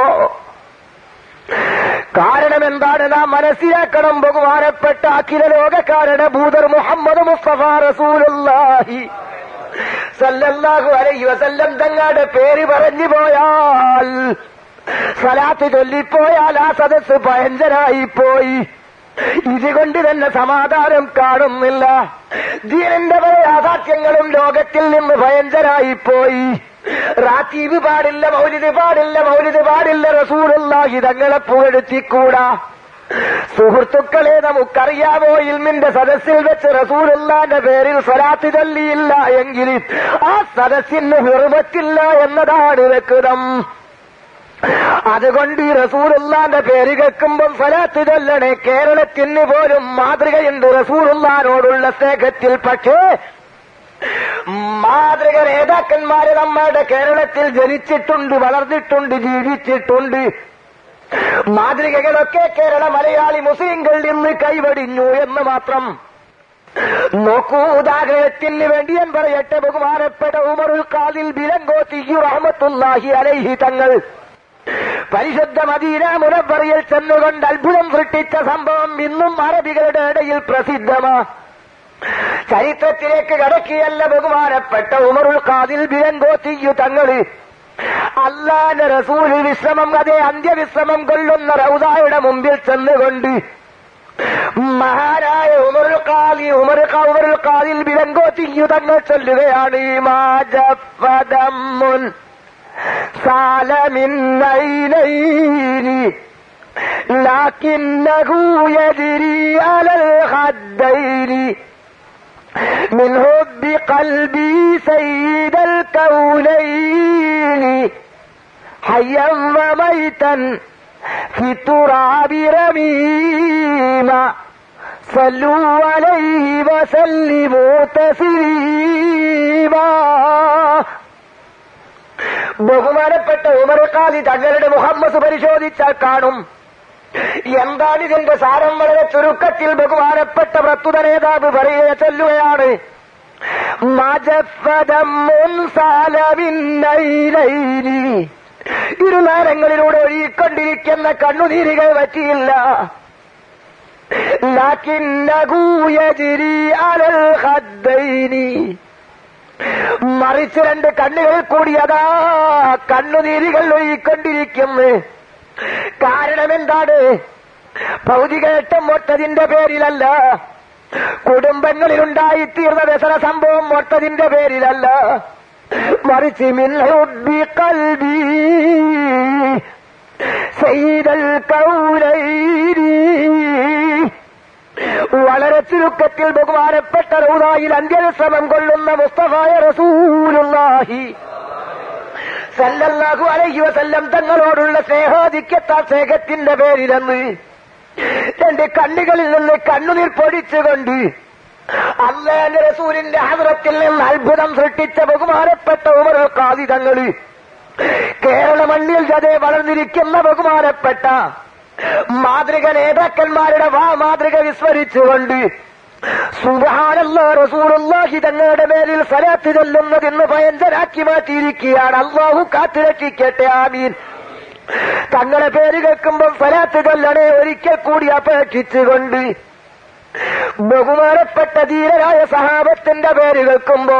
കാരണം എന്താണ് നാം മനസ്സിലാക്കണം ബഹുമാനപ്പെട്ട അഖില ലോക കാരണഭൂതർ മുഹമ്മദ് മുസ്തഫ റസൂലുള്ളാഹി സല്ലല്ലാഹു അലൈഹി വസല്ലം തങ്ങളുടെ പേര് പറഞ്ഞു പോയാൽ സലാത്ത് ചൊല്ലിപ്പോയാൽ ആ സദസ് ഭയങ്കരായി പോയി ഇതുകൊണ്ട് തന്നെ സമാധാനം കാണുന്നില്ല ദീനന്റെ പല യാഥാർത്ഥ്യങ്ങളും ലോകത്തിൽ നിന്ന് ഭയങ്കരായി പോയി റാത്തീബ് പാടില്ല മൗലിദ് പാടില്ല മൗലിദ് പാടില്ല റസൂലുള്ളാഹി തങ്ങളെ പുകഴ്ത്തിക്കൂടാ സുഹൃത്തുക്കളെ നമുക്കറിയാമോ ഇൽമിന്റെ സദസ്സിൽ വെച്ച് റസൂലുള്ളാന്റെ പേരിൽ സ്വലാത്ത് ചൊല്ലിയില്ല എങ്കിൽ ആ സദസ്സിന് ഹെറുമത്തില്ല എന്നതാണ് വ്യക്തം അതുകൊണ്ട് ഈ റസൂലുള്ളാന്റെ പേര് കേൾക്കുമ്പോൾ സ്വലാത്ത് ചൊല്ലണേ കേരളത്തിന് പോലും മാതൃകയുണ്ട് റസൂലുള്ളാനോടുള്ള സ്നേഹത്തിൽ പക്ഷേ മാതൃക നേതാക്കന്മാര് നമ്മുടെ കേരളത്തിൽ ജനിച്ചിട്ടുണ്ട് വളർന്നിട്ടുണ്ട് ജീവിച്ചിട്ടുണ്ട് മാതൃകകളൊക്കെ കേരള മലയാളി മുസ്ലിങ്ങളിൽ നിന്ന് കൈവടിഞ്ഞു എന്ന് മാത്രം നോക്കൂ ഉദാഹരണത്തിന് വേണ്ടി ഞാൻ പറയട്ടെ ബഹുമാനപ്പെട്ട ഉമറുൽ കാദിൽ ബിലങ്കോത്തി റഹമത്തുല്ലാഹി അലൈഹി തങ്ങൾ പരിശുദ്ധ മദീന മുനവറിയിൽ ചെന്നുകൊണ്ട് അത്ഭുതം സൃഷ്ടിച്ച സംഭവം ഇന്നും അറബികളുടെ ഇടയിൽ പ്രസിദ്ധമാ ചരിത്രത്തിലേക്ക് കടക്കിയല്ല ബഹുമാനപ്പെട്ട ഉമറുൽ കാദിൽ ബിലങ്കോത്തിയു തങ്ങള് അള്ളാന്റെ റസൂല് വിശ്രമം അതേ അന്ത്യവിശ്രമം കൊള്ളുന്ന റൗദായുടെ മുമ്പിൽ ചെന്നുകൊണ്ട് മഹാനായ ഉമറുൽ കാലി ഉമർ ഉമറുൽ കാലിൽ ബിലങ്കോത്തിയു തങ്ങൾ ചൊല്ലുകയാണ് മാജഫദമ്മുൻ സാലമിൻ നൈനൈനി لكنه يجري على الخدين من حب قلبي سيد الكونين حيا وميتا في التراب رميما صلوا عليه وسلموا تسليما ബഹുമാനപ്പെട്ട ഉമർ ഖാദി തങ്ങളുടെ മുഹമ്മദ് പരിശോധിച്ചാൽ കാണും എന്താണ് ഇതിന്റെ സാരം വളരെ ചുരുക്കത്തിൽ ബഹുമാനപ്പെട്ട പ്രസ്തുത നേതാവ് പറയുക ചൊല്ലുകയാണ് ഇരുനേരങ്ങളിലൂടെ ഒഴുകിക്കൊണ്ടിരിക്കുന്ന കണ്ണുനീരുകൾ പറ്റിയില്ല മറിച്ച് രണ്ട് കണ്ണുകൾ കൂടിയതാ കണ്ണുനീരുകൾ ഒഴുകിക്കൊണ്ടിരിക്കുന്നു കാരണം എന്താണ് ഭൗതികേട്ടം ഒട്ടതിന്റെ പേരിലല്ല കുടുംബങ്ങളിലുണ്ടായിത്തീർന്ന വ്യസന സംഭവം ഒട്ടതിന്റെ പേരിലല്ല മറിച്ച് മിൻഹുബി കൽബി ചെയ്തൽ കൗലൈരി വളരെ ചുരുക്കത്തിൽ ബഹുമാനപ്പെട്ട റൗദായിൽ അന്ത്യവിശ്രമം കൊള്ളുന്ന മുസ്തഫായ റസൂലുള്ളാഹി സല്ലല്ലാഹു അലൈഹി വസല്ലം തങ്ങളോടുള്ള സ്നേഹാധിക്യത്താ സ്നേഹത്തിന്റെ പേരിലെന്ന് എന്റെ കണ്ണുകളിൽ നിന്ന് കണ്ണുനീർ പൊടിച്ചുകൊണ്ട് അള്ളാന്റെ റസൂലിന്റെ ഹദ്രത്തിൽ നിന്ന് അത്ഭുതം സൃഷ്ടിച്ച ബഹുമാനപ്പെട്ട ഉമർ കാതി തങ്ങള് കേരള മണ്ണിൽ ജതേ വളർന്നിരിക്കുന്ന ബഹുമാനപ്പെട്ട മാതൃക നേതാക്കന്മാരുടെ വാ മാതൃക വിസ്മരിച്ചുകൊണ്ട് സുബഹാനല്ലാ റസൂലുള്ളാഹി തങ്ങളുടെ മേലിൽ സലാത്ത് ചൊല്ലുന്നതിന്ന് ഭയങ്കരാക്കി മാറ്റിയിരിക്കുകയാണ് അള്ളാഹു കാത്തുരക്ഷിക്കട്ടെ ആമീൻ തങ്ങളെ പേര് കേൾക്കുമ്പോൾ സലാത്ത് കൊല്ലണേ ഒരിക്കൽ കൂടി അപേക്ഷിച്ചുകൊണ്ട് ബഹുമാനപ്പെട്ട ധീരരായ സഹാബത്തിന്റെ പേര് കേൾക്കുമ്പോ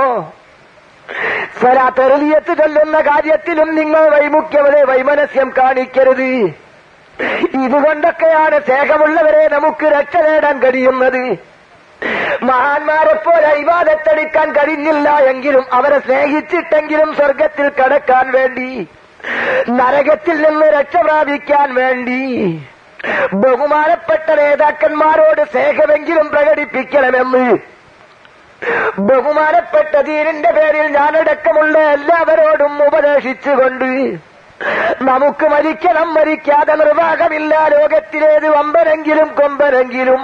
സലാത്തെറിയത്ത് ചൊല്ലുന്ന കാര്യത്തിലും നിങ്ങൾ വൈമുഖ്യമതെ വൈമനസ്യം കാണിക്കരുത് ഇതുകൊണ്ടൊക്കെയാണ് സ്നേഹമുള്ളവരെ നമുക്ക് രക്ഷ നേടാൻ കഴിയുന്നത് മഹാന്മാരെ പോലെ ഇവാദത്തെടുക്കാൻ കഴിഞ്ഞില്ല എങ്കിലും അവരെ സ്നേഹിച്ചിട്ടെങ്കിലും സ്വർഗത്തിൽ കടക്കാൻ വേണ്ടി നരകത്തിൽ നിന്ന് രക്ഷ പ്രാപിക്കാൻ വേണ്ടി ബഹുമാനപ്പെട്ട നേതാക്കന്മാരോട് സ്നേഹമെങ്കിലും പ്രകടിപ്പിക്കണമെന്ന് ബഹുമാനപ്പെട്ട ദീനിന്റെ പേരിൽ ഞാനടക്കമുള്ള എല്ലാവരോടും ഉപദേശിച്ചുകൊണ്ട് നമുക്ക് മരിക്കണം മരിക്കാതെ നിർവാഹമില്ല ലോകത്തിലേത് വമ്പനെങ്കിലും കൊമ്പനെങ്കിലും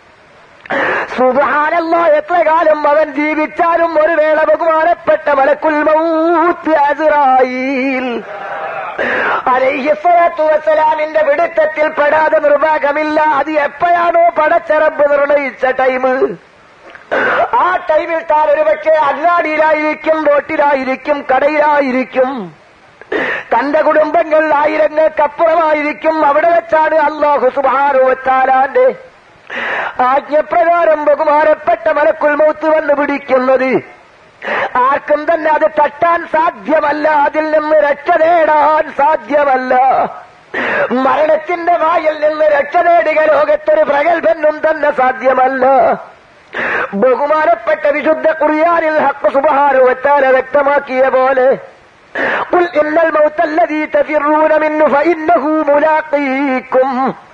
സുധാനല്ല എത്ര കാലം അവൻ ജീവിച്ചാലും ഒരു വേള ബഹുമാനപ്പെട്ട മലക്കുൽ മൗത്ത് അസ്രായീൽ അലൈഹിസ്വലാത്തു വസ്സലാമിന്റെ പിടുത്തത്തിൽ പെടാതെ നിർവാഹമില്ല അത് എപ്പോഴാണോ പടച്ചറബ് നിർണയിച്ച ടൈം ആ ടൈമിൽ താൻ ഒരുപക്ഷെ അങ്ങാടിയിലായിരിക്കും റോട്ടിലായിരിക്കും കടയിലായിരിക്കും തന്റെ കുടുംബങ്ങൾ ആയിരങ്ങൾക്കപ്പുറമായിരിക്കും അവിടെ വെച്ചാണ് അള്ളാഹു സുബാനുവത്താലാന്റെ ആജ്ഞപ്രകാരം ബഹുമാനപ്പെട്ട മലക്കുൽ മൗത്ത് വന്ന് പിടിക്കുന്നത് ആർക്കും തന്നെ അത് തട്ടാൻ സാധ്യമല്ല അതിൽ നിന്ന് രക്ഷ നേടാൻ സാധ്യമല്ല മരണത്തിന്റെ വായിൽ നിന്ന് രക്ഷ നേടുക ലോകത്തൊരു പ്രഗത്ഭനും തന്നെ സാധ്യമല്ല ബഹുമാനപ്പെട്ട വിശുദ്ധ കുറിയാനിൽ ഹക്ക് സുബഹാനുവത്താല വ്യക്തമാക്കിയ പോലെ قل إن الموت الذي تفرون منه فإنه ملاقيكم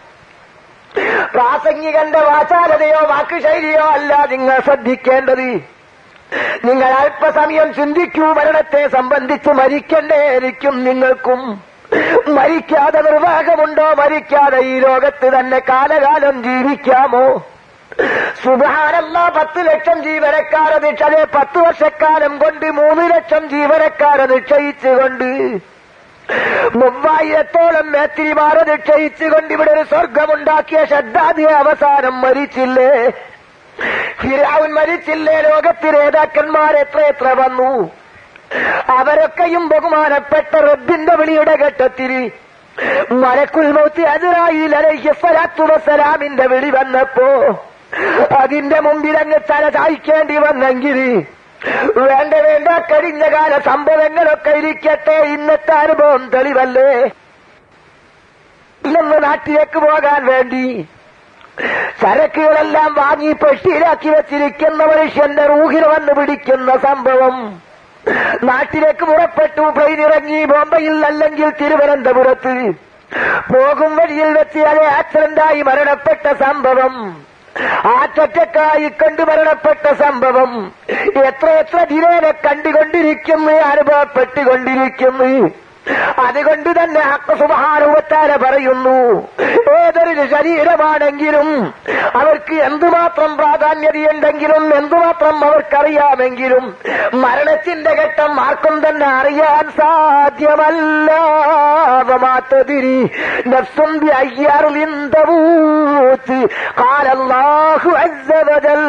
പ്രാസംഗികന്റെ വാചാലതയോ വാക്കുശൈലിയോ അല്ല നിങ്ങൾ ശ്രദ്ധിക്കേണ്ടത് നിങ്ങൾ അല്പസമയം ചിന്തിക്കൂ മരണത്തെ സംബന്ധിച്ച് മരിക്കേണ്ടേയിരിക്കും നിങ്ങൾക്കും മരിക്കാതെ നിർവാഹമുണ്ടോ മരിക്കാതെ ഈ ലോകത്ത് തന്നെ കാലകാലം ജീവിക്കാമോ സുബാനല്ല പത്ത് ലക്ഷം ജീവനക്കാരെ നിക്ഷതെ പത്ത് വർഷക്കാലം കൊണ്ട് മൂന്ന് ലക്ഷം ജീവനക്കാരെ നിശ്ചയിച്ചുകൊണ്ട് മൂവായിരത്തോളം മേത്തിരിമാരെ നിശ്ചയിച്ചുകൊണ്ട് ഇവിടെ ഒരു സ്വർഗമുണ്ടാക്കിയ ശ്രദ്ധാധിയെ അവസാനം മരിച്ചില്ലേ ഫിരാവുൻ മരിച്ചില്ലേ ലോകത്തിൽ നേതാക്കന്മാർ എത്ര എത്ര വന്നു അവരൊക്കെയും ബഹുമാനപ്പെട്ട റബ്ബിന്റെ വിളിയുടെ ഘട്ടത്തിൽ മലക്കുൽ മൗത്തി അസറായിൽ അലൈഹിസ്സലാത്തു വസ്സലാമിന്റെ വിളി വന്നപ്പോ അതിന്റെ മുമ്പിൽ അങ്ങ് തല ചായ്ക്കേണ്ടി വന്നെങ്കിൽ വേണ്ട വേണ്ട കഴിഞ്ഞ കാല സംഭവങ്ങളൊക്കെ ഇരിക്കട്ടെ ഇന്നത്തെ അനുഭവം തെളിവല്ലേ ഇല്ലെന്ന് നാട്ടിലേക്ക് പോകാൻ വേണ്ടി ചരക്കുകളെല്ലാം വാങ്ങി പെട്ടിയിലാക്കി വെച്ചിരിക്കുന്ന മനുഷ്യന്റെ റൂഹിൽ വന്ന് പിടിക്കുന്ന സംഭവം നാട്ടിലേക്ക് പുറപ്പെട്ടു പ്ലെയിൻ ഇറങ്ങി ബോംബെയിൽ അല്ലെങ്കിൽ തിരുവനന്തപുരത്ത് പോകും വഴിയിൽ വെച്ച് അത് ആക്സിഡന്റായി മരണപ്പെട്ട സംഭവം ആറ്ററ്റക്കായി കണ്ടു മരണപ്പെട്ട സംഭവം എത്ര എത്ര ദിനേനെ കണ്ടുകൊണ്ടിരിക്കുന്നു അനുഭവപ്പെട്ടുകൊണ്ടിരിക്കുന്നു അതുകൊണ്ട് തന്നെ സുബഹാനുവത്താര പറയുന്നു ഏതൊരു ശരീരമാണെങ്കിലും അവർക്ക് എന്തുമാത്രം പ്രാധാന്യതയുണ്ടെങ്കിലും എന്തുമാത്രം അവർക്കറിയാമെങ്കിലും മരണത്തിന്റെ ഘട്ടം ആർക്കും തന്നെ അറിയാൻ സാധ്യമല്ല മാത്തതിരി നഫ്സും അയ്യാറുലിന്തവൂത്ത് കാലല്ലാഹു അസ്സവജൽ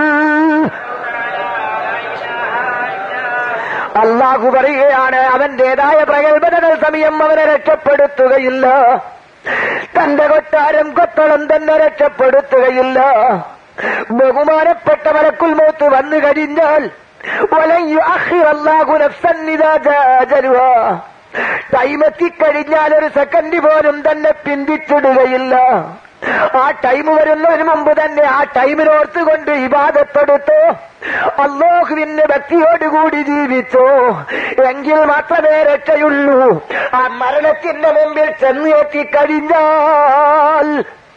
അള്ളാഹു പറയുകയാണ് അവന്റേതായ പ്രഗത്ഭതകൾ സമയം അവനെ രക്ഷപ്പെടുത്തുകയില്ല തന്റെ കൊട്ടാരം കൊത്തളം തന്നെ രക്ഷപ്പെടുത്തുകയില്ല ബഹുമാനപ്പെട്ട മലക്കുൽ മൗത്ത് വന്നു കഴിഞ്ഞാൽ അള്ളാഹു ടൈം എത്തിക്കഴിഞ്ഞാൽ ഒരു സെക്കൻഡ് പോലും തന്നെ പിന്തിച്ചിടുകയില്ല ആ ടൈം വരുന്നതിന് മുമ്പ് തന്നെ ആ ടൈമിനോർത്തുകൊണ്ട് ഇബാദത്തെടുത്തോ അള്ളാഹുവിന്റെ ഭക്തിയോടുകൂടി ജീവിച്ചോ എങ്കിൽ മാത്രമേ രക്ഷയുള്ളൂ ആ മരണത്തിന്റെ മുമ്പിൽ ചെന്ന് എത്തിക്കഴിഞ്ഞാൽ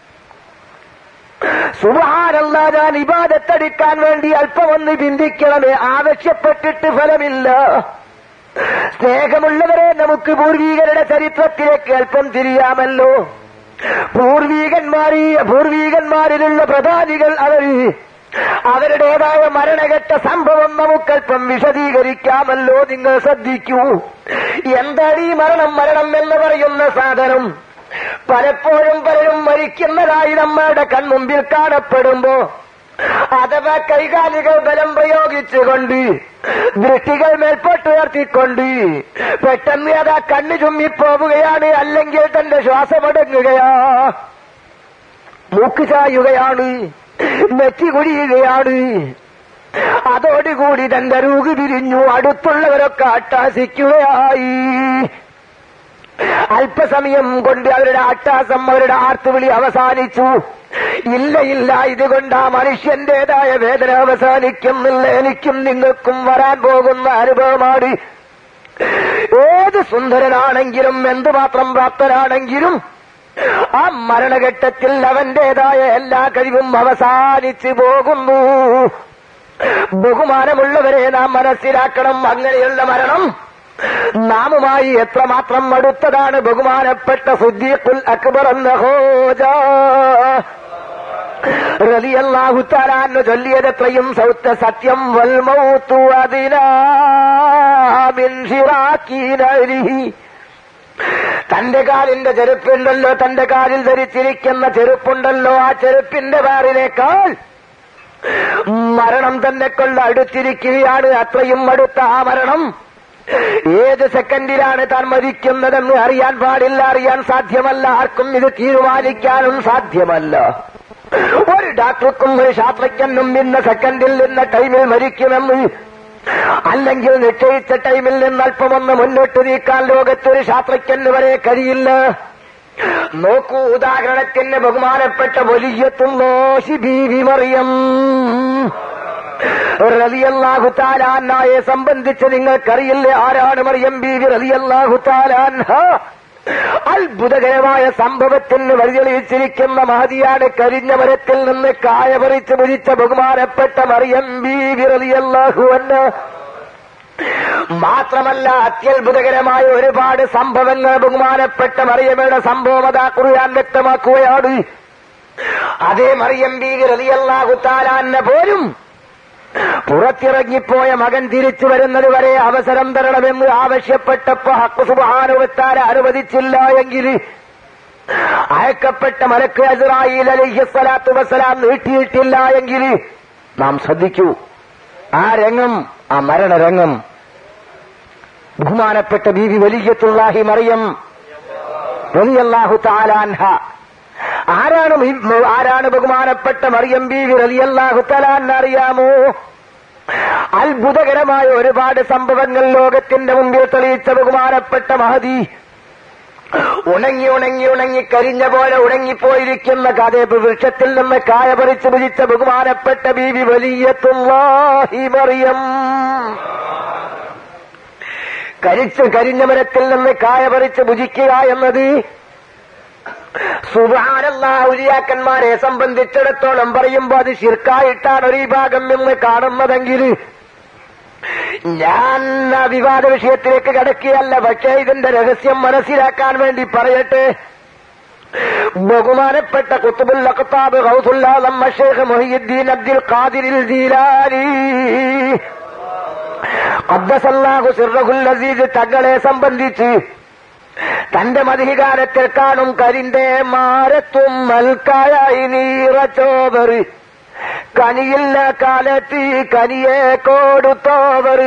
സുബഹാനല്ല ഞാൻ ഇബാദത്തെടുക്കാൻ വേണ്ടി അല്പം ഒന്ന് ചിന്തിക്കണമേ ആവശ്യപ്പെട്ടിട്ട് ഫലമില്ല സ്നേഹമുള്ളവരെ നമുക്ക് പൂർവീകരുടെ ചരിത്രത്തിലേക്ക് അല്പം തിരിയാമല്ലോ പൂർവീകന്മാരി പൂർവീകന്മാരിലുള്ള പ്രധാനികൾ അവര് അവരുടേതായ മരണഘട്ട സംഭവം നമുക്കല്പം വിശദീകരിക്കാമല്ലോ നിങ്ങൾ ശ്രദ്ധിക്കൂ എന്താണ് ഈ മരണം മരണം എന്ന് പറയുന്ന സാധനം പലപ്പോഴും പലരും മരിക്കുന്നതായി നമ്മളുടെ കൺമുമ്പിൽ കാണപ്പെടുമ്പോ അഥവാ കൈകാലികൾ ബലം പ്രയോഗിച്ചുകൊണ്ട് ദൃഷ്ടികൾ മേൽപോട്ടുയർത്തിക്കൊണ്ട് പെട്ടെന്ന് അതാ കണ്ണു ചുമ്മിപ്പോവുകയാണ് അല്ലെങ്കിൽ തന്റെ ശ്വാസമടങ്ങുകയാ മൂക്ക് ചായുകയാണ് നെറ്റി കുഴിയുകയാണ് അതോടുകൂടി തന്റെ രൂപ് പിരിഞ്ഞു അടുത്തുള്ളവരൊക്കെ അട്ടാസിക്കുകയായി അല്പസമയം കൊണ്ട് അവരുടെ അട്ടാസം അവരുടെ ആർത്തുവിളി അവസാനിച്ചു ഇല്ല ഇല്ല ഇതുകൊണ്ട് ആ മനുഷ്യന്റേതായ വേദന അവസാനിക്കുന്നില്ല എനിക്കും നിങ്ങൾക്കും വരാൻ പോകുന്ന അനുഭവമാണ് ഏത് സുന്ദരനാണെങ്കിലും എന്തുമാത്രം പ്രാപ്തനാണെങ്കിലും ആ മരണഘട്ടത്തിൽ അവന്റേതായ എല്ലാ കഴിവും അവസാനിച്ചു പോകുന്നു ബഹുമാനമുള്ളവരെ നാം മനസ്സിലാക്കണം അങ്ങനെയുള്ള മരണം നാമുമായി എത്രമാത്രം അടുത്തതാണ് ബഹുമാനപ്പെട്ട സുദ്ദീഖുൽ അക്ബർ എന്ന ഹോജ റലിയല്ലാഹു താലാന്ന് ചൊല്ലിയത് എത്രയും സൗത്ത സത്യം വൽമൗത്തു അതിനാമിൻഷിറാക്കീനരിഹി തന്റെ കാലിന്റെ ചെരുപ്പുണ്ടല്ലോ തന്റെ കാലിൽ ധരിച്ചിരിക്കുന്ന ചെരുപ്പുണ്ടല്ലോ ആ ചെരുപ്പിന്റെ പേരിനേക്കാൾ മരണം തന്നെ കൊണ്ട് അടുത്തിരിക്കുകയാണ് അത്രയും അടുത്ത ആ മരണം ഏത് സെക്കൻഡിലാണ് താൻ മരിക്കുന്നതെന്ന് അറിയാൻ പാടില്ല അറിയാൻ സാധ്യമല്ല ആർക്കും ഇത് തീരുമാനിക്കാനും സാധ്യമല്ല ഒരു ഡോക്ടർക്കും ഒരു ശാസ്ത്രജ്ഞനും ഇന്ന സെക്കൻഡിൽ നിന്ന ടൈമിൽ മരിക്കുമെന്ന് അല്ലെങ്കിൽ നിശ്ചയിച്ച ടൈമിൽ നിന്ന് അല്പമൊന്ന് മുന്നോട്ട് നീക്കാൻ ലോകത്തൊരു ശാസ്ത്രജ്ഞന് വരെ കഴിയില്ല നോക്കൂ ഉദാഹരണത്തിന് ബഹുമാനപ്പെട്ട വലിയത്തും നോശി ബീവി മറിയം റലിയല്ലാഹു താലാന്നായെ സംബന്ധിച്ച് നിങ്ങൾക്കറിയില്ലേ ആരാണ് മറിയം ബീവി റലിയല്ലാഹു താലാൻഹ അത്ഭുതകരമായ സംഭവത്തിന് വഴിതെളിയിച്ചിരിക്കുന്ന മഹതിയാണ് കരിഞ്ഞ മരത്തിൽ നിന്ന് കായ പറിച്ച് ഭുജിച്ച ബഹുമാനപ്പെട്ട മറിയം ബീവി റലിയല്ലാഹു അന്ന മാത്രമല്ല അത്യത്ഭുതകരമായ ഒരുപാട് സംഭവങ്ങൾ ബഹുമാനപ്പെട്ട മറിയമ്മയുടെ സംഭവം അതാ കുറിയാൻ വ്യക്തമാക്കുകയാണ് അതേ മറിയം ബീവി റലിയല്ലാഹു താലാന്നെ പോലും പുറത്തിറങ്ങിപ്പോയ മകൻ തിരിച്ചു വരുന്നത് വരെ അവസരം തരണമെന്ന് ആവശ്യപ്പെട്ടപ്പോ ഹക്ക് സുബാനുവത്താര അനുവദിച്ചില്ല എങ്കിൽ അയക്കപ്പെട്ട മലക്ക് അസ്രായിൽ അലഹിസ്വലാത്തു വസ്സലാം നീട്ടിയിട്ടില്ല എങ്കിൽ നാം ശ്രദ്ധിക്കൂ ആ രംഗം ആ മരണരംഗം ബഹുമാനപ്പെട്ട ബീവി വലിയത്തുള്ളാഹി മറിയം റളിയല്ലാഹു താലാൻഹ ആരാണ് ഈ- ആരാണ് ബഹുമാനപ്പെട്ട മറിയം ബീവി റളിയല്ലാഹു തലാൻ അറിയാമോ അത്ഭുതകരമായ ഒരുപാട് സംഭവങ്ങൾ ലോകത്തിന്റെ മുമ്പിൽ തെളിയിച്ച ബഹുമാനപ്പെട്ട മഹതി ഉണങ്ങി ഉണങ്ങി ഉണങ്ങി കരിഞ്ഞ പോലെ ഉണങ്ങിപ്പോയിരിക്കുന്ന കഥേപ്പ് വൃക്ഷത്തിൽ നിന്ന് കായ പറിച്ച് ഭുജിച്ച ബഹുമാനപ്പെട്ട ബീവി വലിയത്തുള്ളാഹി മറിയം കരിച്ച് കരിഞ്ഞ മരത്തിൽ നിന്ന് കായ പറിച്ച് ഭുജിക്കുക എന്നത് സുബാനല്ലാഹുലിയാക്കന്മാരെ സംബന്ധിച്ചിടത്തോളം പറയുമ്പോൾ അത് ശിർക്കായിട്ടാണ് ഒരു വിഭാഗം എന്ന് കാണുന്നതെങ്കിൽ ഞാൻ ആ വിവാദ വിഷയത്തിലേക്ക് കടക്കുകയല്ല പക്ഷേ ഇതിന്റെ രഹസ്യം മനസ്സിലാക്കാൻ വേണ്ടി പറയട്ടെ ബഹുമാനപ്പെട്ട കുത്തുബുൽ അഖ്താബ് ഗൗസുല്ലാദം ഷേഖ് മൊഹിയുദ്ദീൻ അബ്ദുൽ ഖാദിരിൽ ജീലാനി അബ്ദസല്ലാഹു സിർറഹുൽ അസീസ് തങ്ങളെ സംബന്ധിച്ച് തന്റെ മതികാരത്തിൽ കാണും കരിന്റെ മാരത്തും മൽക്കായായി നീറച്ചോവർ കനിയില്ല കാലത്ത് കനിയെ കൊടുത്തോവർ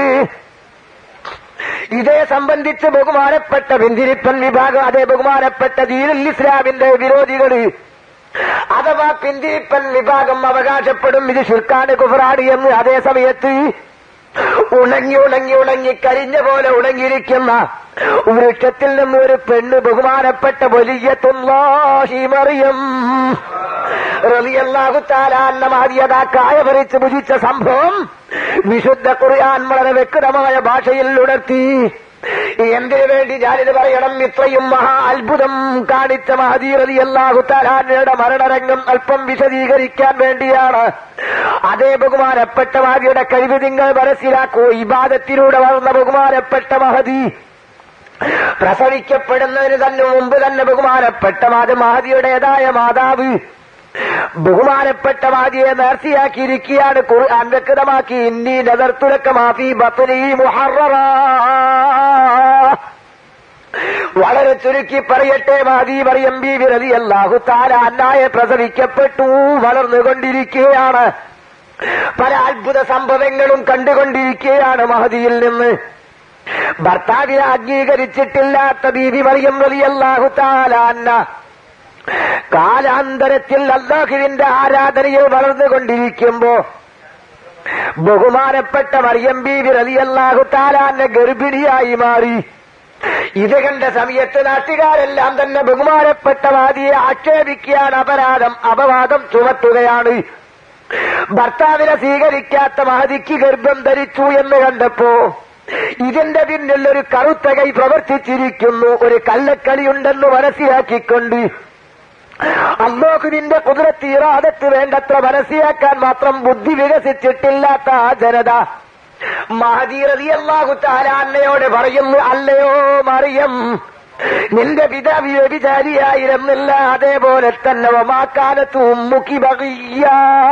ഇതേ സംബന്ധിച്ച് ബഹുമാനപ്പെട്ട പിന്തിരിപ്പൻ വിഭാഗം അതേ ബഹുമാനപ്പെട്ട ദീനുൽ ഇസ്ലാമിന്റെ വിരോധികള് അഥവാ പിന്തിരിപ്പൻ വിഭാഗം അവകാശപ്പെടും ഇത് ഷിർക്കാണ് കുഫറാണ് എന്ന് അതേ സമയത്ത് ഉണങ്ങി ഉണങ്ങി ഉണങ്ങി കരിഞ്ഞ പോലെ ഉണങ്ങിയിരിക്കുന്ന വൃക്ഷത്തിൽ നിന്ന് ഒരു പെണ്ണ് ബഹുമാനപ്പെട്ട വലിയ തുല്ലാഹിമറിയം റലിയല്ലാഹുത്താലാന്ന മാതിയത കായ പറിച്ച് ഭുജിച്ച സംഭവം വിശുദ്ധ ഖുർആൻ വളരെ വ്യക്തമായ ഭാഷയിൽ ഉണർത്തി എന്തിനു വേണ്ടി ഞാനിത് പറയണം ഇത്രയും മഹാ അത്ഭുതം കാണിച്ച മഹദീർ അലി അള്ളാഹു തലാനയുടെ മരണരംഗം അല്പം വിശദീകരിക്കാൻ വേണ്ടിയാണ് അതേ ബഹുമാനപ്പെട്ട മഹദിയുടെ കഴിവ് നിങ്ങൾ മനസ്സിലാക്കൂ ഇബാദത്തിലൂടെ വളർന്ന ബഹുമാനപ്പെട്ട മഹദി പ്രസവിക്കപ്പെടുന്നതിന് തന്നെ മുമ്പ് തന്നെ ബഹുമാനപ്പെട്ട മാത് മഹദിയുടേതായ മാതാവ് ബഹുമാനപ്പെട്ട മാതിയെ നേർച്ചയാക്കിയിരിക്കുകയാണ് ഖുർആൻ വ്യക്തമാക്കി ഇന്നി നദർത്തുലക്ക മാഫി ബത്നി മുഹററ വളരെ ചുരുക്കി പറയട്ടെ മാതി മറിയം ബി വിരലി അല്ലാഹു താല അന്നായെ പ്രസവിക്കപ്പെട്ടു വളർന്നുകൊണ്ടിരിക്കുകയാണ് പല അത്ഭുത സംഭവങ്ങളും കണ്ടുകൊണ്ടിരിക്കുകയാണ് മഹദിയിൽ നിന്ന് ഭർത്താവിനെ അംഗീകരിച്ചിട്ടില്ലാത്ത ബീവി മറിയം വലിയല്ലാഹു താലാന്ന കാലാന്തരത്തിൽ അള്ളാഹുവിന്റെ ആരാധനയിൽ വളർന്നുകൊണ്ടിരിക്കുമ്പോ ബഹുമാനപ്പെട്ട മറിയം ബീവി റലിയല്ലാഹു താലാന്റെ ഗർഭിണിയായി മാറി ഇത് കണ്ട സമയത്ത് നാട്ടുകാരെല്ലാം തന്നെ ബഹുമാനപ്പെട്ട വാദിയെ ആക്ഷേപിക്കുകയാണ് അപരാധം അപവാദം ചുമത്തുകയാണ് ഭർത്താവിനെ സ്വീകരിക്കാത്ത മഹതിക്ക് ഗർഭം ധരിച്ചു എന്ന് കണ്ടപ്പോ ഇതിന്റെ പിന്നിൽ ഒരു കറുത്ത കൈ പ്രവർത്തിച്ചിരിക്കുന്നു ഒരു കള്ളക്കളിയുണ്ടെന്ന് മനസ്സിലാക്കിക്കൊണ്ട് അള്ളാഹുവിന്റെ കുതിരത്ത് ഇറാദത്ത് വേണ്ടത്ര മനസ്സിലാക്കാൻ മാത്രം ബുദ്ധി വികസിച്ചിട്ടില്ലാത്ത ആ ജനത മഹദീറതി അള്ളാഹു താലാന്നയോട് പറയുന്നു അല്ലയോ മറിയം നിന്റെ പിതാവ് വ്യഭിചാരിയായിരുന്നില്ല അതേപോലെ തന്നെ ഒമാക്കാലത്ത് ഉമ്മുക്കി ബഹിയ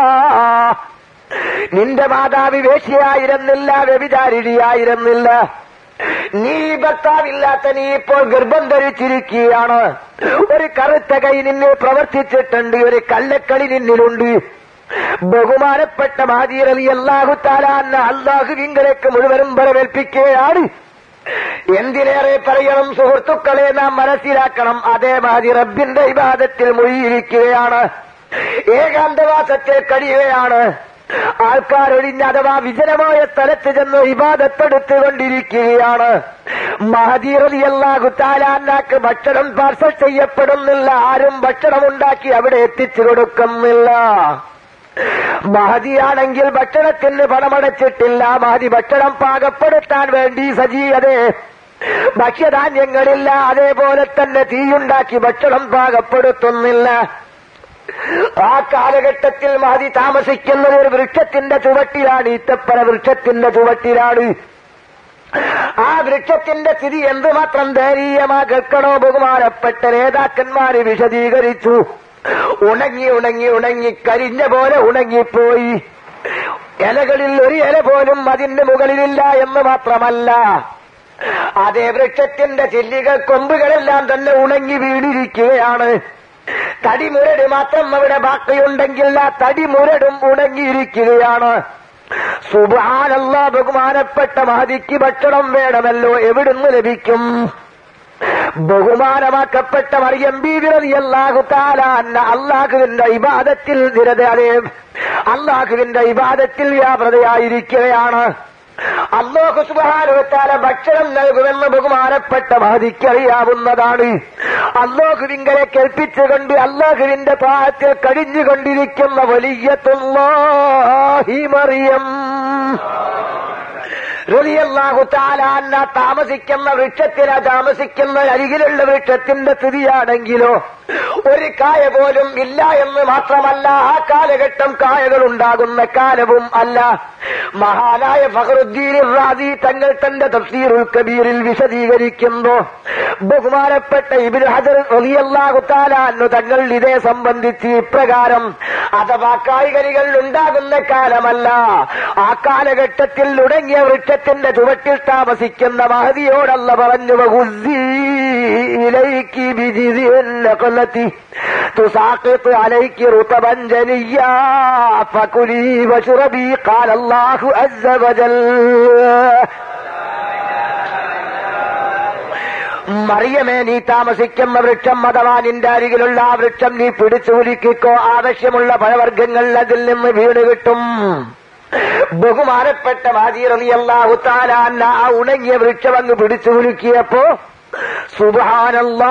നിന്റെ മാതാവ് വേശ്യയായിരുന്നില്ല വ്യഭിചാരിണിയായിരുന്നില്ല നീ ഭർത്താവില്ലാത്ത നീ ഇപ്പോൾ ഗർഭം ധരിച്ചിരിക്കുകയാണ് ഒരു കറുത്ത കൈ നിന്നെ പ്രവർത്തിച്ചിട്ടുണ്ട് ഒരു കള്ളക്കളി നിന്നിലുണ്ട് ബഹുമാനപ്പെട്ട മാതീരലി അള്ളാഹു താലാന്ന അള്ളാഹു വിങ്കലേക്ക് മുഴുവനും വരവേൽപ്പിക്കുകയാണ് എന്തിനേറെ പറയണം സുഹൃത്തുക്കളെ നാം മനസ്സിലാക്കണം അതേമാതിരി റബ്ബിന്റെ ഇബാദത്തിൽ മുഴുകിയിരിക്കുകയാണ് ഏകാന്തവാസത്തിൽ കഴിയുകയാണ് ആൾക്കാരൊഴിഞ്ഞ അഥവാ വിജനമായ സ്ഥലത്ത് ചെന്ന് ഇബാദത്തെടുത്തുകൊണ്ടിരിക്കുകയാണ് മഹദീറലി അള്ളാഹു താലാന്നാക്ക് ഭക്ഷണം പാർസൽ ചെയ്യപ്പെടുന്നില്ല ആരും ഭക്ഷണം ഉണ്ടാക്കി അവിടെ എത്തിച്ചു കൊടുക്കുന്നില്ല മഹതിയാണെങ്കിൽ ഭക്ഷണത്തിന് പണമടച്ചിട്ടില്ല മഹതി ഭക്ഷണം പാകപ്പെടുത്താൻ വേണ്ടി സജീവതേ ഭക്ഷ്യധാന്യങ്ങളില്ല അതേപോലെ തന്നെ തീയുണ്ടാക്കി ഭക്ഷണം പാകപ്പെടുത്തുന്നില്ല ആ കാലഘട്ടത്തിൽ മഹതി താമസിക്കുന്നത് ഒരു വൃക്ഷത്തിന്റെ ചുവട്ടിലാണ് ഈത്തപ്പന വൃക്ഷത്തിന്റെ ചുവട്ടിലാണ് ആ വൃക്ഷത്തിന്റെ സ്ഥിതി എന്തുമാത്രം ദയനീയമാ കേൾക്കണോ ബഹുമാനപ്പെട്ട നേതാക്കന്മാര് വിശദീകരിച്ചു ഉണങ്ങി ഉണങ്ങി ഉണങ്ങി കരിഞ്ഞ പോലെ ഉണങ്ങിപ്പോയി ഇലകളിൽ ഒരു ഇല പോലും അതിന്റെ മുകളിലില്ല എന്ന് മാത്രമല്ല അതേ വൃക്ഷത്തിന്റെ ചില്ലികൾ കൊമ്പുകളെല്ലാം തന്നെ ഉണങ്ങി വീണിരിക്കുകയാണ് തടിമുരട് മാത്രം അവിടെ ബാക്കിയുണ്ടെങ്കിൽ ആ തടിമുരടും ഉണങ്ങിയിരിക്കുകയാണ് സുബാനല്ല ബഹുമാനപ്പെട്ട മഹതിക്ക് ഭക്ഷണം വേണമല്ലോ എവിടുന്ന് ലഭിക്കും ബഹുമാനമാക്കപ്പെട്ട മറിയം ബീവിറതി അല്ലാഹു താലാന്ന അള്ളാഹുവിന്റെ ഇബാദത്തിൽ നിരത അതെ അള്ളാഹുവിന്റെ ഇബാദത്തിൽ വ്യാപൃതയായിരിക്കുകയാണ് അള്ളാഹു സുബാനുവത്താല ഭക്ഷണം നൽകുമെന്ന് ബഹുമാനപ്പെട്ട മഹതിക്കറിയാവുന്നതാണ് അള്ളാഹുവിങ്കലെ കേൾപ്പിച്ചുകൊണ്ട് അള്ളാഹുവിന്റെ പാഹത്തിൽ കഴിഞ്ഞുകൊണ്ടിരിക്കുന്ന വലിയ തുള്ളാഹി മറിയം റളിയല്ലാഹു താലാന്ന താമസിക്കുന്ന വൃക്ഷത്തിന താമസിക്കുന്ന അരികിലുള്ള വൃക്ഷത്തിന്റെ സ്ഥിതിയാണെങ്കിലോ ഒരു കായ പോലും ഇല്ല എന്ന് മാത്രമല്ല ആ കാലഘട്ടം കായകൾ ഉണ്ടാകുന്ന കാലവും അല്ല മഹാനായ ഫഹറുദ്ദീൻ റാദി തങ്ങൾ തന്റെ തഫ്സീറുൽ കബീറിൽ വിശദീകരിക്കുന്നു ബഹുമാനപ്പെട്ട ഇബിൻ ഹജർ റളിയല്ലാഹു താലാന്നു തങ്ങൾ ഇതേ സംബന്ധിച്ച് ഇപ്രകാരം അഥവാ കായ്കനികൾ ഉണ്ടാകുന്ന കാലമല്ല ആ കാലഘട്ടത്തിൽ ഉടങ്ങിയ വൃക്ഷത്തിന്റെ ചുവട്ടിൽ താമസിക്കുന്ന മഹതിയോടല്ല പറഞ്ഞു "വഹുസ്സി ഇലൈക്കി ബിജിദിൻ നഖലത്തി തുസാഖിത്ത് അലൈക്കി റുതബൻ ജനിയ്യാ ഫകുലി വശ്റബി ഖാല അല്ലാഹു അസ്സ വജൽ മറിയമേ നീ താമസിക്കുന്ന വൃക്ഷം അഥവാ നിന്റെ അരികിലുള്ള ആ വൃക്ഷം നീ പിടിച്ചു കുലുക്കിക്കോ ആവശ്യമുള്ള പഴവർഗ്ഗങ്ങൾ അതിൽ നിന്ന് വീണ് കിട്ടും ബഹുമാനപ്പെട്ട മാജീറിയല്ലാഹു താലാന്ന ആ ഉണങ്ങിയ വൃക്ഷം അങ്ങ് പിടിച്ചു കുലുക്കിയപ്പോ സുബാനല്ലാ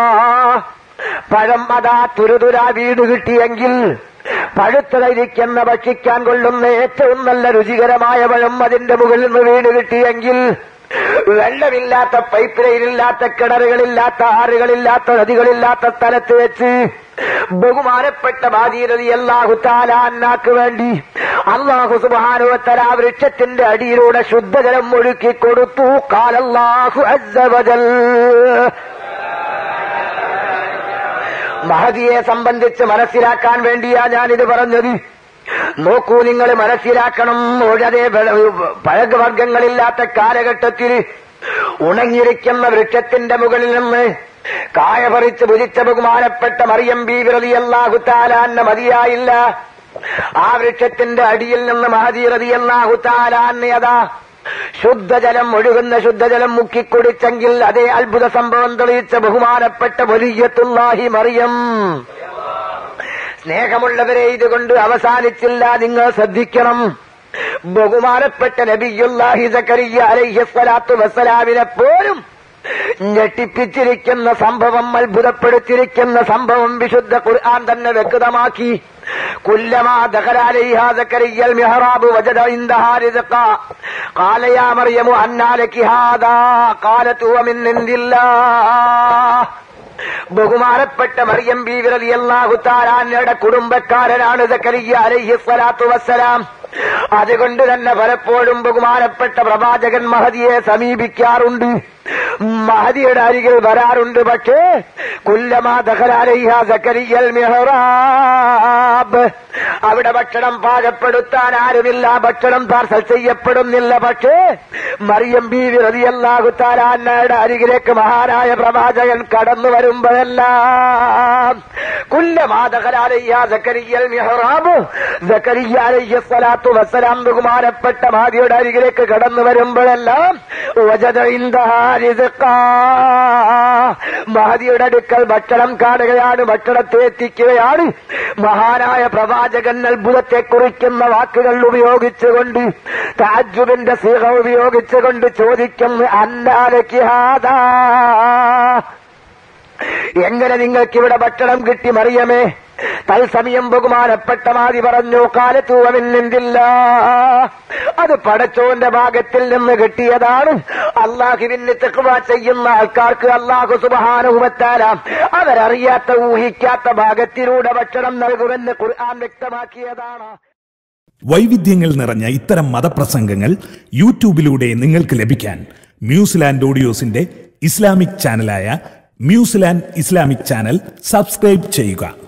പഴം അതാ തുരുതുരാ വീട് കിട്ടിയെങ്കിൽ പഴുത്തതായിരിക്കുന്ന ഭക്ഷിക്കാൻ കൊള്ളുന്ന ഏറ്റവും നല്ല രുചികരമായ പഴം അതിന്റെ മുകളിൽ നിന്ന് വീട് കിട്ടിയെങ്കിൽ വെള്ളമില്ലാത്ത പൈപ്പ് ലൈനില്ലാത്ത കിണറുകളില്ലാത്ത ആറുകളില്ലാത്ത നദികളില്ലാത്ത സ്ഥലത്ത് വെച്ച് ബഹുമാനപ്പെട്ട ബാധീരതി അല്ലാഹു താലാന്നാക്ക് വേണ്ടി അള്ളാഹു സുബാനുവത്തല ആ വൃക്ഷത്തിന്റെ അടിയിലൂടെ ശുദ്ധജലം ഒഴുക്കി കൊടുത്തു കാലല്ലാഹു അസ്സവജൽ മഹതിയെ സംബന്ധിച്ച് മനസ്സിലാക്കാൻ വേണ്ടിയാ ഞാനിത് പറഞ്ഞത് നോക്കൂ നിങ്ങൾ മനസ്സിലാക്കണം ഒഴതെ പഴകവർഗങ്ങളില്ലാത്ത കാലഘട്ടത്തിൽ ഉണങ്ങിയിരിക്കുന്ന വൃക്ഷത്തിന്റെ മുകളിൽ നിന്ന് കായ പറിച്ച് ഭുജിച്ച ബഹുമാനപ്പെട്ട മറിയം ബീവിറതിയല്ലാഹുത്താലാന്ന മതിയായില്ല ആ വൃക്ഷത്തിന്റെ അടിയിൽ നിന്ന് മഹദീറതിയല്ലാഹുത്താലാന്നയതാ ശുദ്ധജലം ഒഴുകുന്ന ശുദ്ധജലം മുക്കിക്കുടിച്ചെങ്കിൽ അതേ അത്ഭുത സംഭവം തെളിയിച്ച ബഹുമാനപ്പെട്ട വലിയത്തുല്ലാഹി മറിയം സ്നേഹമുള്ളവരെ ഇതുകൊണ്ട് അവസാനിച്ചില്ല നിങ്ങൾ ശ്രദ്ധിക്കണം ബഹുമാനപ്പെട്ട നബിയുല്ലാഹി സക്കരിയ അലൈഹിസ്വലാത്തു വസ്സലാമിനെ പോലും ഞെട്ടിപ്പിച്ചിരിക്കുന്ന സംഭവം അത്ഭുതപ്പെടുത്തിയിരിക്കുന്ന സംഭവം വിശുദ്ധ ഖുർആൻ തന്നെ വ്യക്തമാക്കി കുല്ലമാ ദഖലാലൈഹാ സക്കരിയൽ മിഹ്റാബ് വജദ ഇൻദഹാ റിസ്ഖ ഖാല യാ മർയമു അന്നാ ലക്കി ഹാദാ ഖാലത് ഹുവ മിൻ ഇൻദില്ലാഹ് ബഹുമാനപ്പെട്ട മറിയം ബീവിറലി അള്ളാഹുത്താരാന്നയുടെ കുടുംബക്കാരനാണ് സക്കരിയ അലൈഹി സ്വലാത്തു വസ്സലാം അതുകൊണ്ട് തന്നെ പലപ്പോഴും ബഹുമാനപ്പെട്ട പ്രവാചകൻ മഹദിയെ സമീപിക്കാറുണ്ട് മഹദിയുടെ അരികിൽ വരാറുണ്ട് പക്ഷേ കുല്ലമാ ദഖലാലൈഹ സക്കരിയൽ മിഹ്റാബ് അവിടെ ഭക്ഷണം പാകപ്പെടുത്താൻ ആരുമില്ല ഭക്ഷണം പാർസൽ ചെയ്യപ്പെടുന്നില്ല പക്ഷേ മറിയം ബീവി റതിയല്ലാഹുത്താരാന്നയുടെ അരികിലേക്ക് മഹാനായ പ്രവാചകൻ കടന്നു വരുമ്പോഴെല്ലാം കുല്ലമാ ദഖലാലൈഹ സക്കരിയൽ മിഹ്റാബ് സക്കരിയ അലൈഹി സ്വലാത്തു വസ്സലാം ബഹുമാനപ്പെട്ട മാതിയുടെ അരികിലേക്ക് കടന്നു വരുമ്പോഴെല്ലാം വജദ ഇൻദഹാ റിസ്ഖാ. മഹദിയുടെ അടുക്കൽ ഭക്ഷണം കാണുകയാണ് ഭക്ഷണത്തെ എത്തിക്കുകയാണ് മഹാനായ പ്രവാചകൻ അത്ഭുതത്തെ കുറിക്കുന്ന വാക്കുകൾ ഉപയോഗിച്ചുകൊണ്ട് താജുബിന്റെ സീഹ ഉപയോഗിച്ചുകൊണ്ട് ചോദിക്കുന്നു അന്നാലക്കിഹാദാ എങ്ങനെ നിങ്ങൾക്ക് ഇവിടെ ഭക്ഷണം കിട്ടി മറിയമേ തത്സമയം ബഹുമാനപ്പെട്ട മാതി പറഞ്ഞു കാലത്തൂവമിന്നില്ല അത് പടച്ചോന്റെ ഭാഗത്തിൽ നിന്ന് കിട്ടിയതാണ് അള്ളാഹുവിന് തെക്കുവ ചെയ്യുന്ന ആൾക്കാർക്ക് അള്ളാഹു സുബഹാനുഭവത്താല അവരറിയാത്ത ഊഹിക്കാത്ത ഭാഗത്തിലൂടെ ഭക്ഷണം നൽകുമെന്ന് ഖുർആൻ വ്യക്തമാക്കിയതാണ് വൈവിധ്യങ്ങൾ നിറഞ്ഞ ഇത്തരം മതപ്രസംഗങ്ങൾ യൂട്യൂബിലൂടെ നിങ്ങൾക്ക് ലഭിക്കാൻ ന്യൂസിലാൻഡ് ഓഡിയോസിന്റെ ഇസ്ലാമിക് ചാനലായ ന്യൂസിലാൻഡ് ഇസ്ലാമിക് ചാനൽ സബ്സ്ക്രൈബ് ചെയ്യുക